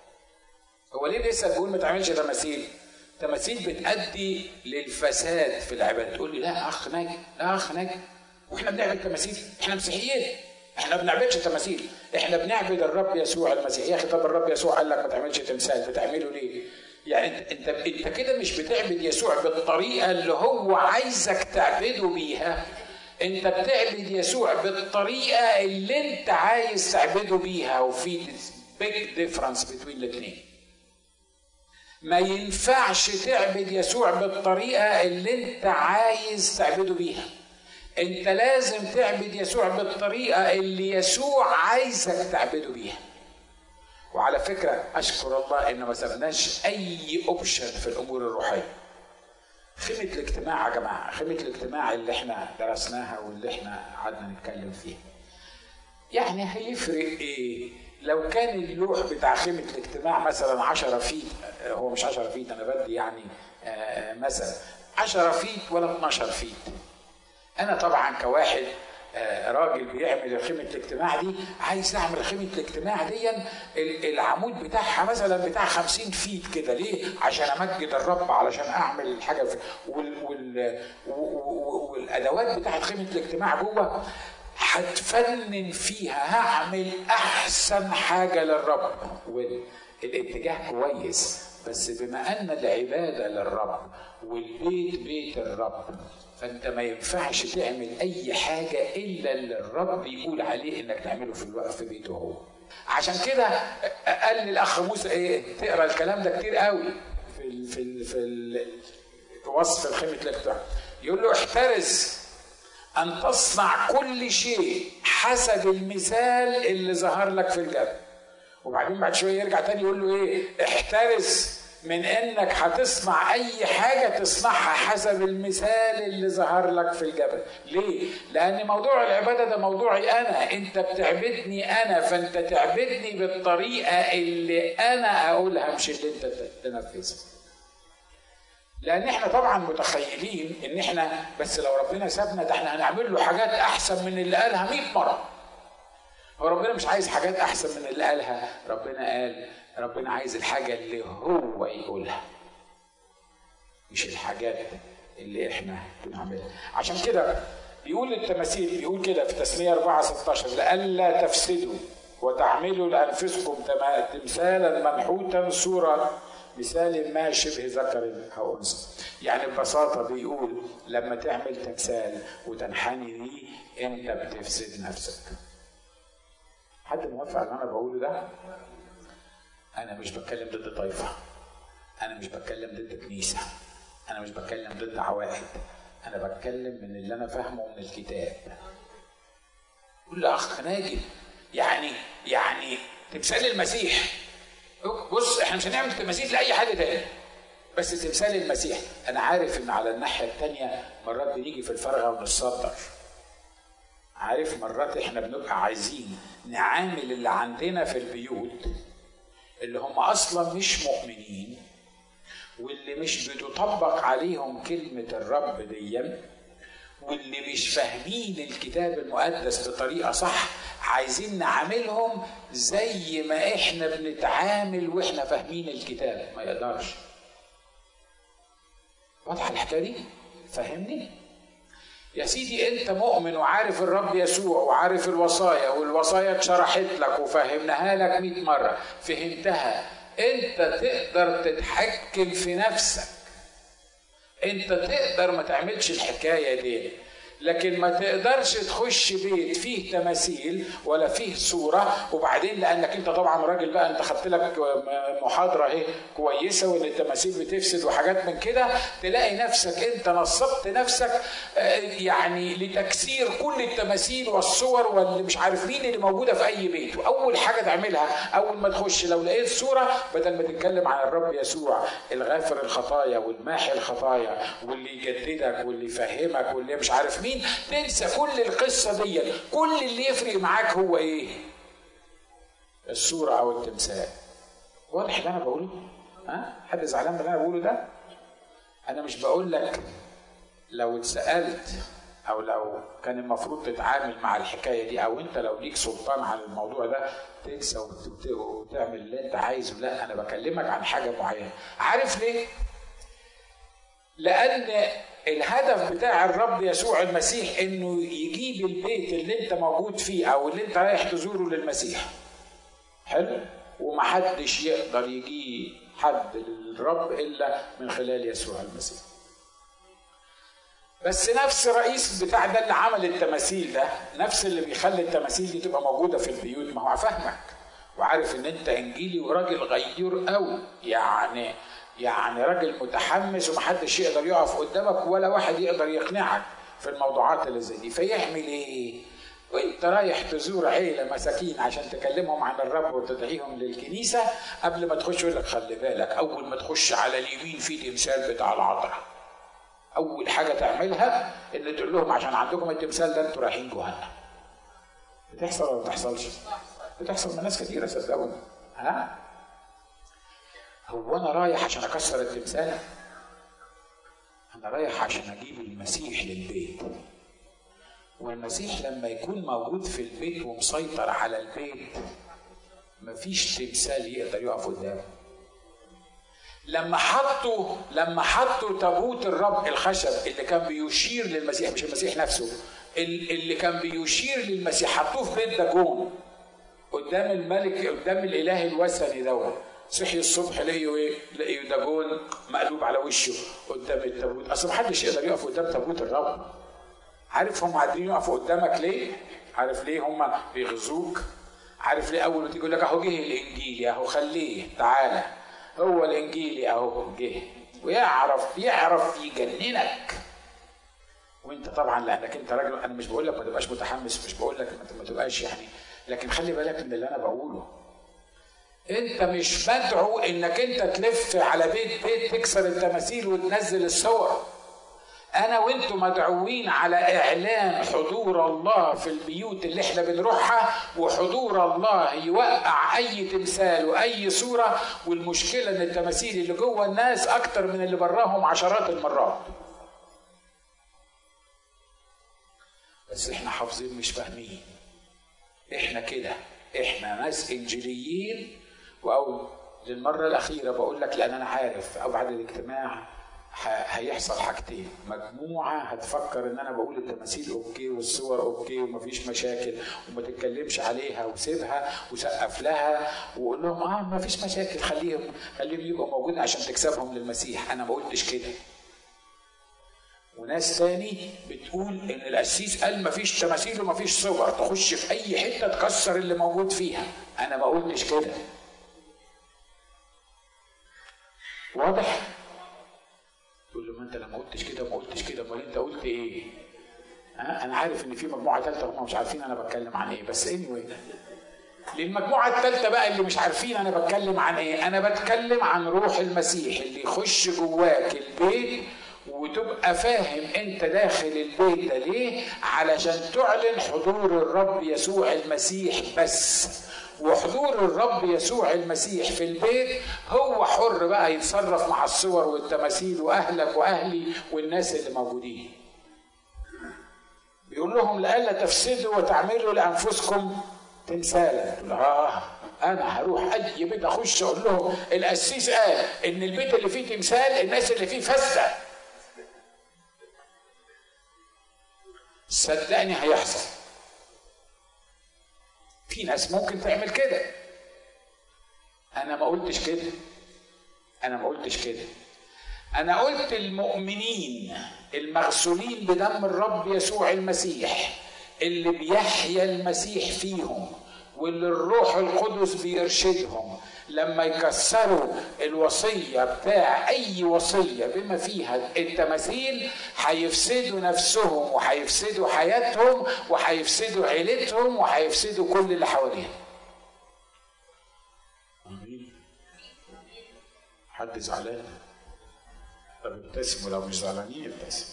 هو ليه لسه تقول ما تعملش تماثيل تماثيل بتؤدي للفساد في العبادة تقول لي لا أخ ناجي لا أخ ناجي وإحنا بنعمل تماثيل إحنا مسيحيين احنا ما بنعبدش تماثيل احنا بنعبد الرب يسوع المسيح يا اخي طب الرب يسوع قال لك ما تعملش تمثال بتعمله ليه يعني انت انت انت كده مش بتعبد يسوع بالطريقه اللي هو عايزك تعبده بيها انت بتعبد يسوع بالطريقه اللي انت عايز تعبده بيها وفي بيج ديفرنس بين الاثنين ما ينفعش تعبد يسوع بالطريقه اللي انت عايز تعبده بيها انت لازم تعبد يسوع بالطريقه اللي يسوع عايزك تعبده بيها وعلى فكره اشكر الله ان ما سبناش اي اوبشن في الامور الروحيه خيمة الاجتماع يا جماعة خيمة الاجتماع اللي احنا درسناها واللي احنا قعدنا نتكلم فيها يعني هيفرق ايه لو كان اللوح بتاع خيمة الاجتماع مثلا 10 فيت هو مش 10 فيت انا بدي يعني مثلا 10 فيت ولا 12 فيت انا طبعا كواحد راجل بيعمل خيمة الاجتماع دي عايز اعمل خيمة الاجتماع دي العمود بتاعها مثلا بتاع 50 فيت كده ليه؟ عشان امجد الرب علشان اعمل الحاجة في وال وال والادوات بتاعت خيمة الاجتماع جوه هتفنن فيها هعمل احسن حاجة للرب والاتجاه كويس بس بما ان العبادة للرب والبيت بيت الرب فانت ما ينفعش تعمل اي حاجه الا اللي الرب يقول عليه انك تعمله في الوقت في بيته هو عشان كده قال لي الاخ موسى ايه تقرا الكلام ده كتير قوي في ال في ال في, ال في وصف الخيمه الاجتماع يقول له احترز ان تصنع كل شيء حسب المثال اللي ظهر لك في الجبل وبعدين بعد شويه يرجع تاني يقول له ايه احترز من انك هتصنع اي حاجة تصنعها حسب المثال اللي ظهر لك في الجبل ليه؟ لان موضوع العبادة ده موضوعي انا انت بتعبدني انا فانت تعبدني بالطريقة اللي انا اقولها مش اللي انت تنفذها لان احنا طبعا متخيلين ان احنا بس لو ربنا سابنا ده احنا هنعمل له حاجات احسن من اللي قالها 100 مره هو ربنا مش عايز حاجات احسن من اللي قالها ربنا قال ربنا عايز الحاجة اللي هو يقولها مش الحاجات اللي احنا بنعملها عشان كده بيقول التماثيل بيقول كده في تسمية 4 16 لئلا تفسدوا وتعملوا لأنفسكم تمثالا منحوتا صورة مثال ما شبه ذكر أو أنثى يعني ببساطة بيقول لما تعمل تمثال وتنحني ليه أنت بتفسد نفسك حد موافق على اللي أنا بقوله ده؟ أنا مش بتكلم ضد طائفة أنا مش بتكلم ضد كنيسة أنا مش بتكلم ضد عوائد أنا بتكلم من اللي أنا فاهمه من الكتاب كل أخ ناجي يعني يعني تمثال المسيح بص احنا مش هنعمل تماثيل لأي حد تاني بس تمثال المسيح أنا عارف إن على الناحية التانية مرات بنيجي في الفرغة ونتصدر عارف مرات احنا بنبقى عايزين نعامل اللي عندنا في البيوت اللي هم اصلا مش مؤمنين واللي مش بتطبق عليهم كلمة الرب ديا واللي مش فاهمين الكتاب المقدس بطريقة صح عايزين نعاملهم زي ما احنا بنتعامل واحنا فاهمين الكتاب ما يقدرش واضحة الحكاية دي؟ فاهمني؟ يا سيدي انت مؤمن وعارف الرب يسوع وعارف الوصايا والوصايا اتشرحت لك وفهمناها لك 100 مره فهمتها انت تقدر تتحكم في نفسك انت تقدر ما تعملش الحكايه دي لكن ما تقدرش تخش بيت فيه تماثيل ولا فيه صوره وبعدين لانك انت طبعا راجل بقى انت خدت لك محاضره اهي كويسه وان التماثيل بتفسد وحاجات من كده تلاقي نفسك انت نصبت نفسك يعني لتكسير كل التماثيل والصور واللي مش عارف مين اللي موجوده في اي بيت واول حاجه تعملها اول ما تخش لو لقيت صوره بدل ما تتكلم عن الرب يسوع الغافر الخطايا والماحي الخطايا واللي يجددك واللي يفهمك واللي مش عارف مين تنسى كل القصة دي كل اللي يفرق معاك هو ايه الصورة او التمثال واضح اللي انا بقوله ها حد زعلان من اللي انا بقوله ده انا مش بقول لك لو اتسألت او لو كان المفروض تتعامل مع الحكايه دي او انت لو ليك سلطان على الموضوع ده تنسى وتعمل اللي انت عايزه لا انا بكلمك عن حاجه معينه عارف ليه لان الهدف بتاع الرب يسوع المسيح انه يجيب البيت اللي انت موجود فيه او اللي انت رايح تزوره للمسيح حلو ومحدش يقدر يجي حد للرب الا من خلال يسوع المسيح بس نفس رئيس بتاع ده اللي عمل التماثيل ده نفس اللي بيخلي التماثيل دي تبقى موجوده في البيوت ما هو فاهمك وعارف ان انت انجيلي وراجل غيور قوي يعني يعني راجل متحمس ومحدش يقدر يقف قدامك ولا واحد يقدر يقنعك في الموضوعات اللي زي دي فيعمل ايه؟ وانت رايح تزور عيله مساكين عشان تكلمهم عن الرب وتدعيهم للكنيسه قبل ما تخش يقول لك خلي بالك اول ما تخش على اليمين في تمثال بتاع العذراء اول حاجه تعملها ان تقول لهم عشان عندكم التمثال ده انتوا رايحين جهنم بتحصل ولا ما بتحصلش؟ بتحصل من ناس كتيره صدقوني ها؟ هو انا رايح عشان اكسر التمثال؟ انا رايح عشان اجيب المسيح للبيت والمسيح لما يكون موجود في البيت ومسيطر على البيت مفيش تمثال يقدر يقف قدامه لما حطوا لما حطوا تابوت الرب الخشب اللي كان بيشير للمسيح مش المسيح نفسه اللي كان بيشير للمسيح حطوه في بيت داجون قدام الملك قدام الاله الوثني دوت صحي الصبح لقيوا ايه؟ لقيوا داجون مقلوب على وشه قدام التابوت اصل محدش يقدر يقف قدام تابوت الرب عارف هم قادرين يقفوا قدامك ليه؟ عارف ليه هم بيغزوك؟ عارف ليه اول ما تيجي يقول لك اهو جه الانجيل اهو خليه تعالى هو الانجيلي اهو جه ويعرف يعرف يجننك وانت طبعا لانك انت راجل انا مش بقول لك ما تبقاش متحمس مش بقول لك ما تبقاش يعني لكن خلي بالك من اللي انا بقوله انت مش مدعو انك انت تلف على بيت بيت تكسر التماثيل وتنزل الصور انا وانتم مدعوين على اعلان حضور الله في البيوت اللي احنا بنروحها وحضور الله يوقع اي تمثال واي صوره والمشكله ان التماثيل اللي جوه الناس اكتر من اللي براهم عشرات المرات بس احنا حافظين مش فاهمين احنا كده احنا ناس انجيليين او للمره الاخيره بقول لك لان انا عارف او بعد الاجتماع هيحصل حاجتين مجموعة هتفكر ان انا بقول التماثيل اوكي والصور اوكي ومفيش مشاكل وما تتكلمش عليها وسيبها وسقف لها وقول لهم اه مفيش مشاكل خليهم خليهم يبقوا موجودين عشان تكسبهم للمسيح انا ما قلتش كده وناس تاني بتقول ان القسيس قال مفيش تماثيل ومفيش صور تخش في اي حته تكسر اللي موجود فيها انا ما قلتش كده واضح تقول له ما انت لما قلتش كده ما قلتش كده امال انت قلت ايه ها انا عارف ان في مجموعه ثالثه هم مش عارفين انا بتكلم عن ايه بس اني anyway. للمجموعة الثالثة بقى اللي مش عارفين أنا بتكلم عن إيه؟ أنا بتكلم عن روح المسيح اللي يخش جواك البيت وتبقى فاهم أنت داخل البيت ده ليه؟ علشان تعلن حضور الرب يسوع المسيح بس. وحضور الرب يسوع المسيح في البيت هو حر بقى يتصرف مع الصور والتماثيل واهلك واهلي والناس اللي موجودين بيقول لهم لئلا تفسدوا وتعملوا لانفسكم تمثالا اه انا هروح اي بيت اخش اقول لهم القسيس قال ان البيت اللي فيه تمثال الناس اللي فيه فاسده صدقني هيحصل في ناس ممكن تعمل كده انا ما قلتش كده انا ما قلتش كده انا قلت المؤمنين المغسولين بدم الرب يسوع المسيح اللي بيحيا المسيح فيهم واللي الروح القدس بيرشدهم لما يكسروا الوصية بتاع أي وصية بما فيها التماثيل هيفسدوا نفسهم وهيفسدوا حياتهم وهيفسدوا عيلتهم وهيفسدوا كل اللي حواليهم حد زعلان طب ابتسموا لو مش زعلانين ابتسموا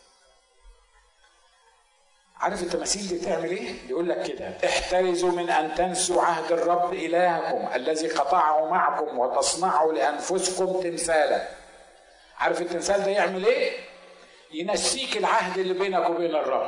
عارف التماثيل دي بتعمل ايه؟ يقول لك كده احترزوا من ان تنسوا عهد الرب الهكم الذي قطعه معكم وتصنعوا لانفسكم تمثالا. عارف التمثال ده يعمل ايه؟ ينسيك العهد اللي بينك وبين الرب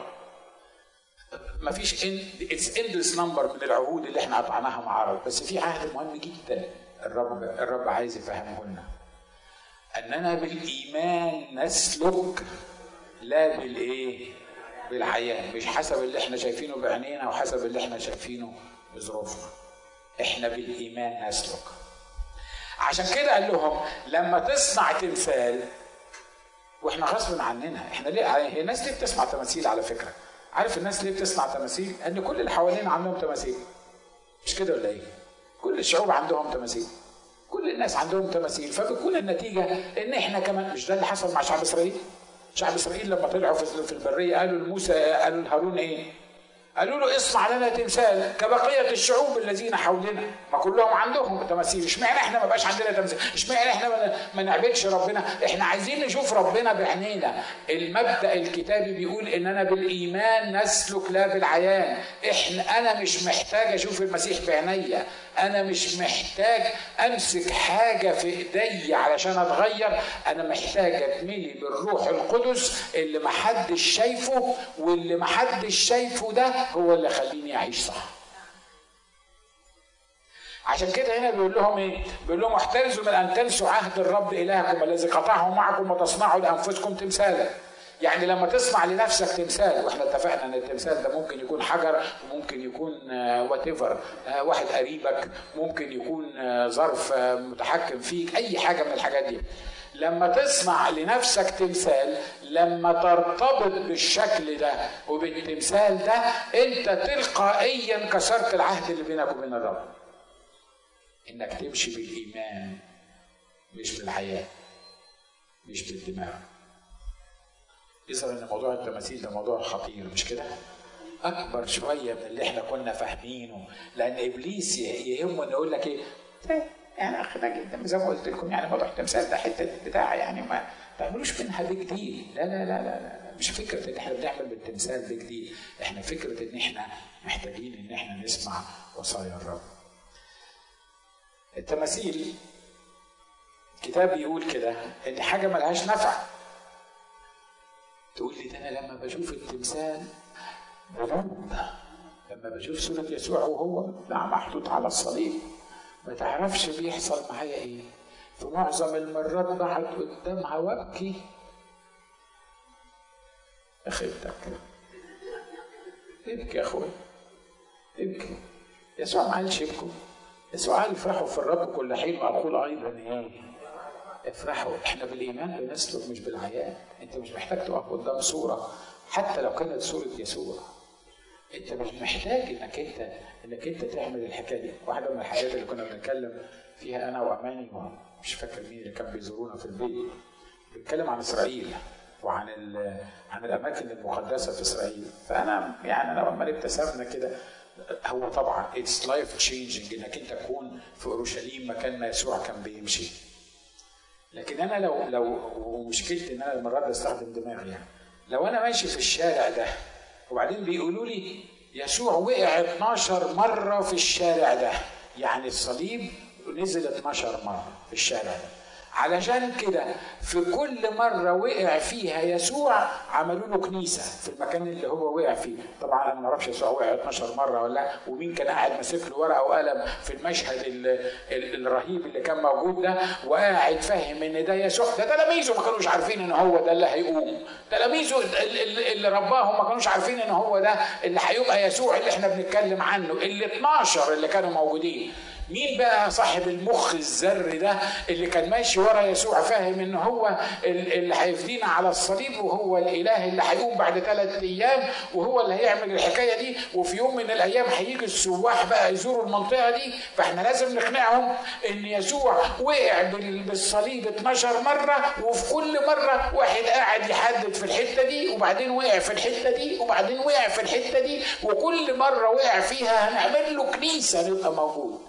مفيش اتس اندلس نمبر من العهود اللي احنا قطعناها مع الرب بس في عهد مهم جدا الرب الرب عايز يفهمه لنا اننا بالايمان نسلك لا بالايه بالعيان مش حسب اللي احنا شايفينه بعينينا وحسب اللي احنا شايفينه بظروفنا احنا بالايمان نسلك عشان كده قال لهم لما تصنع تمثال واحنا غصب عننا احنا ليه هي الناس ليه بتصنع تماثيل على فكره عارف الناس ليه بتصنع تماثيل ان كل اللي حوالينا عندهم تماثيل مش كده ولا ايه كل الشعوب عندهم تماثيل كل الناس عندهم تماثيل فبتكون النتيجه ان احنا كمان مش ده اللي حصل مع شعب اسرائيل شعب اسرائيل لما طلعوا في البريه قالوا لموسى قالوا لهارون ايه قالوا له اصنع لنا تمثال كبقيه الشعوب الذين حولنا ما كلهم عندهم تماثيل اشمعنى احنا ما بقاش عندنا تمثيل اشمعنى احنا ما نعبدش ربنا احنا عايزين نشوف ربنا بعينينا المبدا الكتابي بيقول اننا بالايمان نسلك لا بالعيان احنا انا مش محتاج اشوف المسيح بعينيا انا مش محتاج امسك حاجه في ايدي علشان اتغير انا محتاج اتملي بالروح القدس اللي محدش شايفه واللي محدش شايفه ده هو اللي خليني اعيش صح عشان كده هنا بيقول لهم ايه؟ بيقول لهم احترزوا من ان تنسوا عهد الرب الهكم الذي قطعه معكم وتصنعوا لانفسكم تمثالا. يعني لما تصنع لنفسك تمثال واحنا اتفقنا ان التمثال ده ممكن يكون حجر وممكن يكون وات ايفر واحد قريبك ممكن يكون ظرف متحكم فيك اي حاجه من الحاجات دي لما تصنع لنفسك تمثال لما ترتبط بالشكل ده وبالتمثال ده انت تلقائيا كسرت العهد اللي بينك وبين الرب انك تمشي بالايمان مش بالحياه مش بالدماغ يظهر ان موضوع التماثيل ده موضوع خطير مش كده؟ اكبر شويه من اللي احنا كنا فاهمينه لان ابليس يهمه انه يقول لك ايه؟ يعني اخ ده جدا زي ما قلت لكم يعني موضوع التمثال ده حته بتاع يعني ما تعملوش منها بيج ديل لا لا لا لا لا مش فكره ان احنا بنعمل بالتمثال بيج ديل احنا فكره ان احنا محتاجين ان احنا نسمع وصايا الرب التماثيل الكتاب بيقول كده ان حاجه ملهاش نفع تقول لي ده انا لما بشوف التمثال بموت لما بشوف صورة يسوع وهو محطوط على الصليب ما تعرفش بيحصل معايا ايه في معظم المرات بقعد قدامها وابكي اخدتك ابكي يا اخويا ابكي يسوع ما قالش ابكوا يسوع قال افرحوا في الرب كل حين واقول ايضا ايه افرحوا احنا بالايمان بنسلك مش بالعيان انت مش محتاج تقف قدام صوره حتى لو كانت صوره يسوع انت مش محتاج انك انت انك انت تعمل الحكايه دي واحده من الحاجات اللي كنا بنتكلم فيها انا واماني مش فاكر مين اللي كان بيزورونا في البيت بنتكلم عن اسرائيل وعن عن الاماكن المقدسه في اسرائيل فانا يعني انا واماني ابتسمنا كده هو طبعا اتس لايف تشينجينج انك انت تكون في اورشليم مكان ما يسوع كان بيمشي لكن انا لو لو ومشكلتي ان انا المرات بستخدم دماغي يعني لو انا ماشي في الشارع ده وبعدين بيقولوا لي يسوع وقع 12 مره في الشارع ده يعني الصليب نزل 12 مره في الشارع ده علشان كده في كل مرة وقع فيها يسوع عملوا له كنيسة في المكان اللي هو وقع فيه طبعا أنا ما أعرفش يسوع وقع 12 مرة ولا ومين كان قاعد ماسك له ورقة وقلم في المشهد ال ال الرهيب اللي كان موجود ده وقاعد فاهم إن ده يسوع ده تلاميذه ما كانوش عارفين إن هو ده اللي هيقوم تلاميذه اللي رباهم ما كانوش عارفين إن هو ده اللي هيبقى يسوع اللي احنا بنتكلم عنه ال 12 اللي كانوا موجودين مين بقى صاحب المخ الذري ده اللي كان ماشي ورا يسوع فاهم ان هو اللي هيفدينا على الصليب وهو الاله اللي هيقوم بعد ثلاث ايام وهو اللي هيعمل الحكايه دي وفي يوم من الايام هيجي السواح بقى يزوروا المنطقه دي فاحنا لازم نقنعهم ان يسوع وقع بالصليب 12 مره وفي كل مره واحد قاعد يحدد في الحته دي وبعدين وقع في الحته دي وبعدين وقع في الحته دي وكل مره وقع فيها هنعمل له كنيسه نبقى موجود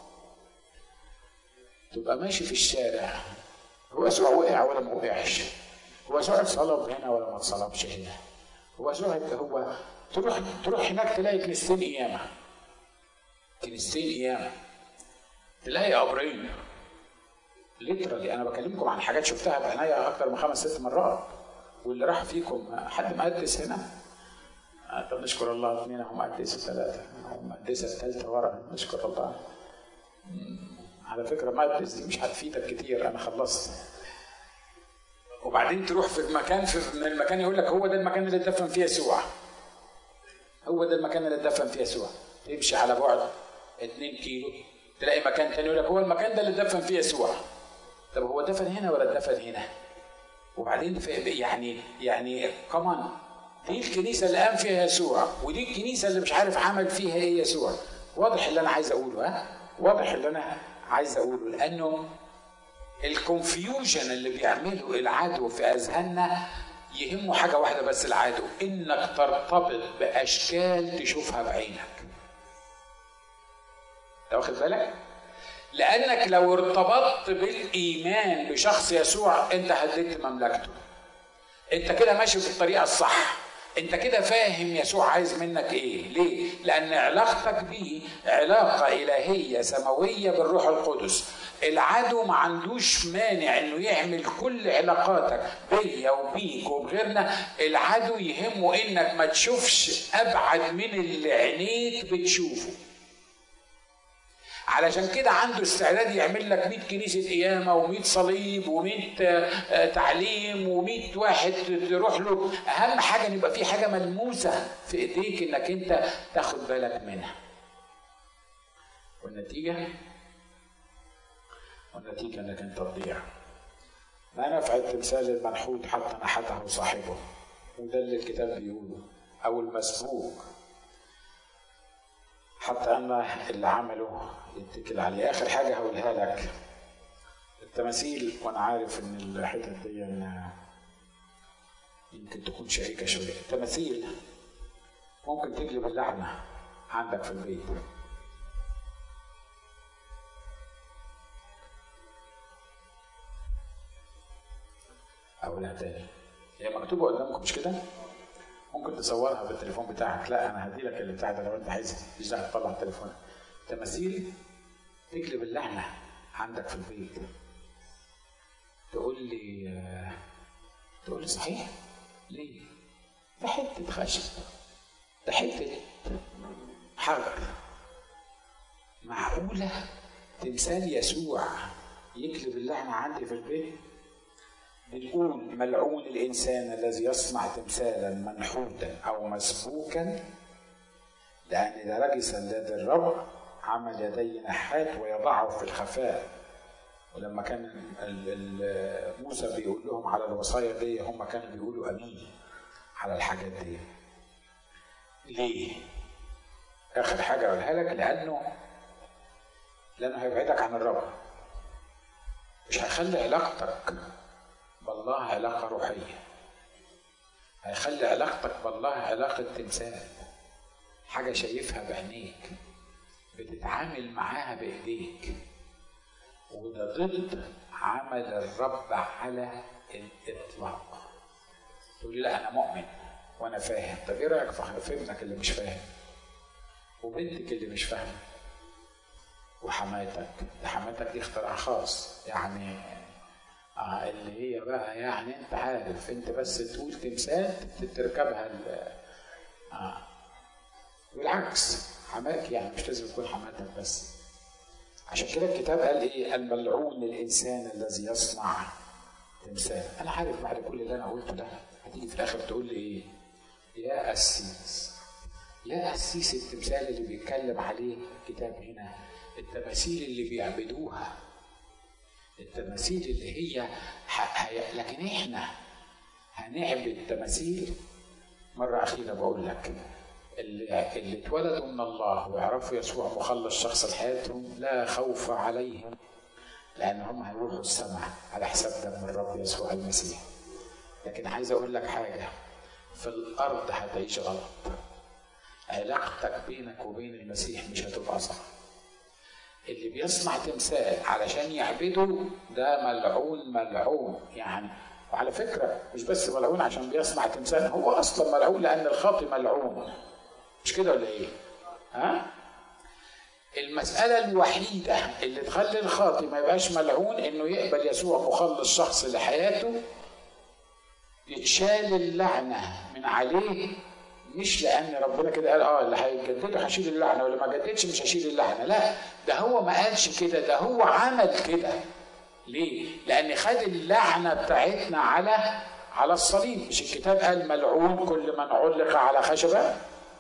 تبقى ماشي في الشارع هو يسوع وقع ولا ما وقعش هو يسوع اتصلب هنا ولا ما اتصلبش هنا هو يسوع هو تروح تروح هناك تلاقي كنيستين قيامة كنيستين قيامة تلاقي قبرين ليترالي انا بكلمكم عن حاجات شفتها بعينيا اكتر من خمس ست مرات واللي راح فيكم حد مقدس هنا طب نشكر الله اثنين هم مقدسة ثلاثة هم مقدسة الثالثة ورا نشكر الله على فكرة مقدس دي مش هتفيدك كتير أنا خلصت وبعدين تروح في مكان في من المكان يقول لك هو ده المكان اللي اتدفن فيه يسوع هو ده المكان اللي اتدفن فيه يسوع تمشي على بعد 2 كيلو تلاقي مكان تاني يقول لك هو المكان ده اللي اتدفن فيه يسوع طب هو دفن هنا ولا اتدفن هنا وبعدين يعني يعني كمان دي الكنيسة اللي قام فيها يسوع ودي الكنيسة اللي مش عارف عمل فيها ايه يسوع واضح اللي انا عايز اقوله ها واضح اللي انا عايز اقوله لانه الكونفيوجن اللي بيعمله العدو في اذهاننا يهمه حاجة واحدة بس العدو انك ترتبط باشكال تشوفها بعينك انت واخد بالك؟ لانك لو ارتبطت بالايمان بشخص يسوع انت هددت مملكته انت كده ماشي في الطريقه الصح انت كده فاهم يسوع عايز منك ايه ليه لان علاقتك بيه علاقه الهيه سماويه بالروح القدس العدو ما عندوش مانع انه يعمل كل علاقاتك بيا وبيك وبغيرنا العدو يهمه انك ما تشوفش ابعد من اللي عينيك بتشوفه علشان كده عنده استعداد يعمل لك 100 كنيسة قيامة و100 صليب و100 تعليم و100 واحد تروح له أهم حاجة إن يبقى في حاجة ملموسة في إيديك إنك أنت تاخد بالك منها والنتيجة والنتيجة إنك أنت تضيع ما نفع التمثال المنحوت حتى نحته صاحبه وده اللي الكتاب بيقوله أو المسبوك حتى أن اللي عمله يتكل عليه آخر حاجة هقولها لك التماثيل وأنا عارف إن الحتت دي يمكن تكون شائكة شوية التماثيل ممكن تجلب اللعنة عندك في البيت أقولها تاني هي مكتوبة قدامكم مش كده؟ ممكن تصورها بالتليفون بتاعك لا انا هدي لك اللي بتاعك لو انت عايز مش داعي تطلع تليفونك تماثيل تقلب اللعنه عندك في البيت تقول لي تقول لي صحيح ليه ده حته خشب ده حته حجر معقوله تمثال يسوع يقلب اللعنه عندي في البيت بنقول ملعون الإنسان الذي يصنع تمثالا منحوتا أو مسبوكا لأن ده رجس لدى الرب عمل يدي نحات ويضعه في الخفاء ولما كان موسى بيقول لهم على الوصايا دي هم كانوا بيقولوا امين على الحاجات دي ليه اخر حاجه اقولها لك لانه لانه هيبعدك عن الرب مش هيخلي علاقتك بالله علاقة روحية هيخلي علاقتك بالله علاقة تمثال حاجة شايفها بعينيك بتتعامل معاها بإيديك وده ضد عمل الرب على الإطلاق تقول لي لا أنا مؤمن وأنا فاهم طب إيه رأيك في ابنك اللي مش فاهم وبنتك اللي مش فاهمة وحماتك ده حماتك دي اختراع خاص يعني آه اللي هي بقى يعني انت عارف انت بس تقول تمثال تركبها آه بالعكس حماك يعني مش لازم يكون حماتك بس عشان كده الكتاب قال ايه الملعون للانسان الذي يصنع تمثال انا عارف بعد كل اللي انا قلته ده هتيجي في الاخر تقول لي ايه يا قسيس يا قسيس التمثال اللي بيتكلم عليه الكتاب هنا التماثيل اللي بيعبدوها التماثيل اللي هي ح... لكن احنا هنعبد تماثيل مرة أخيرة بقول لك اللي, اللي اتولدوا من الله ويعرفوا يسوع مخلص شخص لحياتهم لا خوف عليهم لأن هم هيروحوا السماء على حساب دم الرب يسوع المسيح لكن عايز أقول لك حاجة في الأرض هتعيش غلط علاقتك بينك وبين المسيح مش هتبقى صح اللي بيصنع تمثال علشان يعبده ده ملعون ملعون يعني وعلى فكرة مش بس ملعون عشان بيصنع تمثال هو أصلا ملعون لأن الخاطي ملعون مش كده ولا إيه؟ ها؟ المسألة الوحيدة اللي تخلي الخاطي ما يبقاش ملعون إنه يقبل يسوع مخلص شخص لحياته يتشال اللعنه من عليه مش لان ربنا كده قال اه اللي هيجدده هشيل اللعنه واللي ما جددش مش هشيل اللعنه لا ده هو ما قالش كده ده هو عمل كده ليه؟ لان خد اللعنه بتاعتنا على على الصليب مش الكتاب قال ملعون كل من علق على خشبه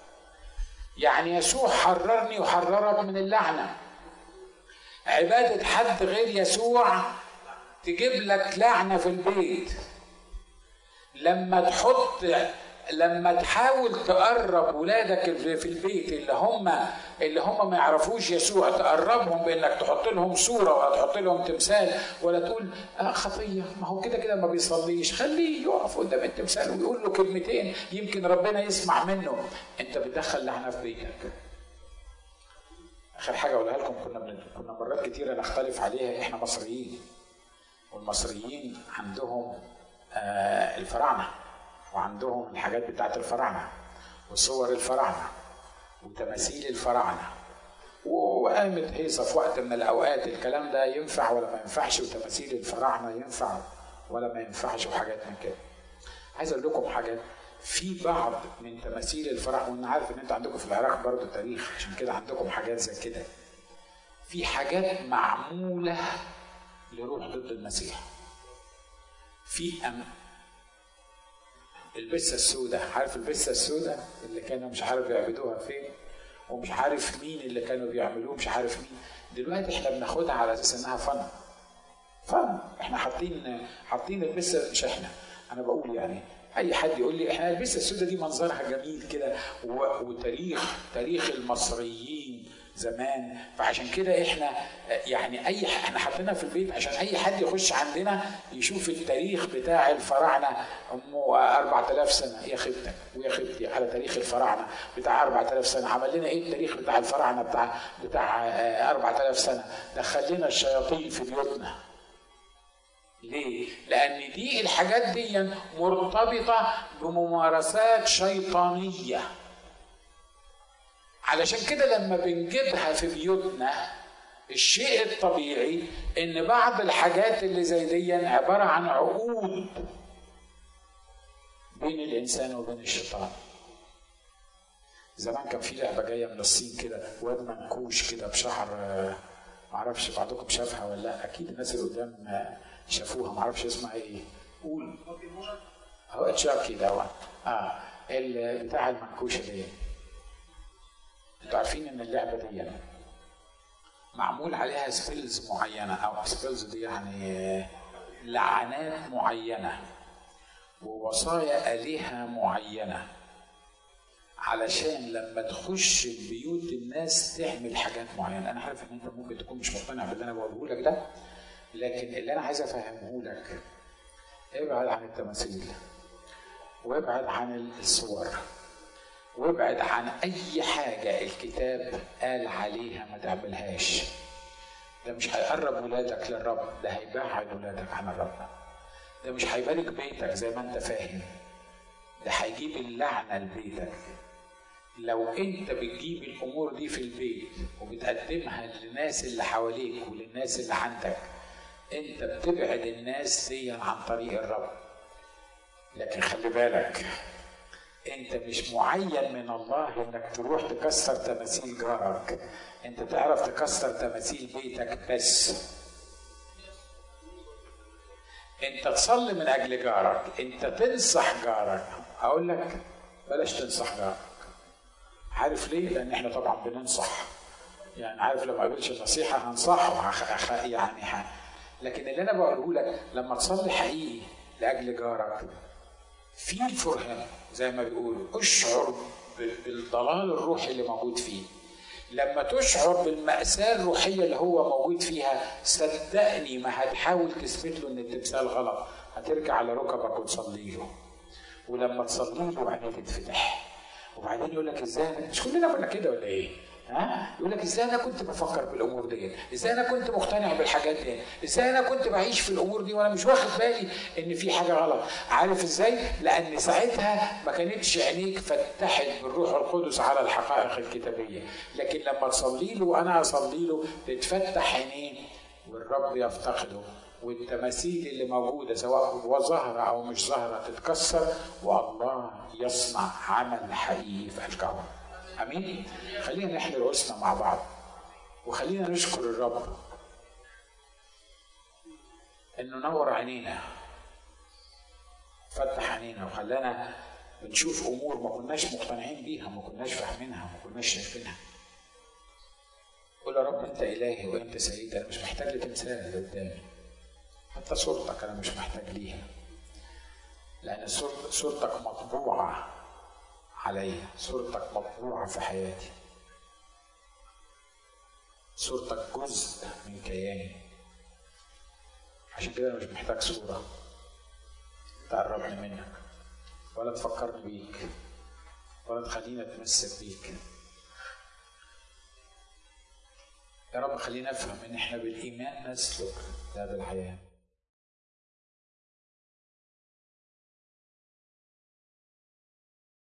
يعني يسوع حررني وحررك من اللعنه عباده حد غير يسوع تجيب لك لعنه في البيت لما تحط لما تحاول تقرب ولادك في البيت اللي هم اللي هم ما يعرفوش يسوع تقربهم بانك تحط لهم صوره ولا تحط لهم تمثال ولا تقول آه خطيه ما هو كده كده ما بيصليش خليه يقف قدام التمثال ويقول له كلمتين يمكن ربنا يسمع منه انت بتدخل لعنه في بيتك اخر حاجه اقولها لكم كنا من كنا مرات كتيره نختلف عليها احنا مصريين والمصريين عندهم آه الفراعنه وعندهم الحاجات بتاعت الفراعنه وصور الفراعنه وتماثيل الفراعنه وقامت هيصه في وقت من الاوقات الكلام ده ينفع ولا ما ينفعش وتماثيل الفراعنه ينفع ولا ما ينفعش وحاجات من كده. عايز اقول لكم حاجات في بعض من تماثيل الفراعنه وانا عارف ان انتوا عندكم في العراق برضه تاريخ عشان كده عندكم حاجات زي كده. في حاجات معموله لروح ضد المسيح. في أم البسه السوداء عارف البسه السوداء اللي كانوا مش عارف يعبدوها فين ومش عارف مين اللي كانوا بيعملوه مش عارف مين دلوقتي احنا بناخدها على اساس انها فن فن احنا حاطين حاطين البسه مش احنا انا بقول يعني اي حد يقول لي احنا البسه السوداء دي منظرها جميل كده وتاريخ تاريخ المصريين زمان فعشان كده احنا يعني اي احنا حاطينها في البيت عشان اي حد يخش عندنا يشوف التاريخ بتاع الفراعنه امه 4000 سنه يا خيبتك ويا خيبتي على تاريخ الفراعنه بتاع 4000 سنه عمل لنا ايه التاريخ بتاع الفراعنه بتاع بتاع 4000 سنه دخل لنا الشياطين في بيوتنا ليه؟ لأن دي الحاجات دي مرتبطة بممارسات شيطانية علشان كده لما بنجيبها في بيوتنا الشيء الطبيعي ان بعض الحاجات اللي زي دي عباره عن عقود بين الانسان وبين الشيطان زمان كان في لعبه جايه من الصين كده واد منكوش كده بشعر معرفش بعضكم شافها ولا لا اكيد الناس اللي قدام شافوها معرفش اسمها ايه قول هو تشاكي دوت اه بتاع المنكوشه دي انتوا عارفين ان اللعبه دي معمول عليها سبيلز معينه او سبيلز دي يعني لعنات معينه ووصايا الهه معينه علشان لما تخش البيوت الناس تعمل حاجات معينه انا عارف ان انت ممكن تكون مش مقتنع باللي انا بقوله لك ده لكن اللي انا عايز افهمه لك ابعد عن التماثيل وابعد عن الصور وابعد عن اي حاجه الكتاب قال عليها ما تعملهاش ده مش هيقرب ولادك للرب ده هيبعد ولادك عن الرب ده مش هيبارك بيتك زي ما انت فاهم ده هيجيب اللعنه لبيتك لو انت بتجيب الامور دي في البيت وبتقدمها للناس اللي حواليك وللناس اللي عندك انت بتبعد الناس دي عن طريق الرب لكن خلي بالك انت مش معين من الله انك تروح تكسر تماثيل جارك انت تعرف تكسر تماثيل بيتك بس انت تصلي من اجل جارك انت تنصح جارك اقول لك بلاش تنصح جارك عارف ليه لان احنا طبعا بننصح يعني عارف لو ما قابلش النصيحه هنصحه يعني ح... لكن اللي انا بقوله لك لما تصلي حقيقي لاجل جارك في فرهان زي ما بيقولوا اشعر بالضلال الروحي اللي موجود فيه لما تشعر بالمأساة الروحية اللي هو موجود فيها صدقني ما هتحاول تثبت له ان التمثال غلط هترجع على ركبك وتصلي له ولما تصلي له عينيه تتفتح وبعدين يقول لك ازاي مش كلنا كنا كده ولا ايه؟ ها؟ يقول لك ازاي انا كنت بفكر بالامور دي؟ ازاي انا كنت مقتنع بالحاجات دي؟ ازاي انا كنت بعيش في الامور دي وانا مش واخد بالي ان في حاجه غلط؟ عارف ازاي؟ لان ساعتها ما كانتش عينيك فتحت بالروح القدس على الحقائق الكتابيه، لكن لما تصلي له وانا اصلي له تتفتح عينيه والرب يفتقده والتماثيل اللي موجوده سواء ظاهره او مش ظاهره تتكسر والله يصنع عمل حقيقي في اشجارهم امين خلينا نحن رؤوسنا مع بعض وخلينا نشكر الرب انه نور عينينا فتح عينينا وخلانا بنشوف امور ما كناش مقتنعين بيها ما كناش فاهمينها ما كناش شايفينها قول يا رب انت الهي وانت سيد انا مش محتاج لتمثال اللي قدامي حتى صورتك انا مش محتاج ليها لان صورتك مطبوعه عليا صورتك مطبوعه في حياتي صورتك جزء من كياني عشان كده انا مش محتاج صوره تقربني منك ولا تفكرني بيك ولا تخليني اتمسك بيك يا رب خلينا نفهم ان احنا بالايمان نسلك هذا الحياه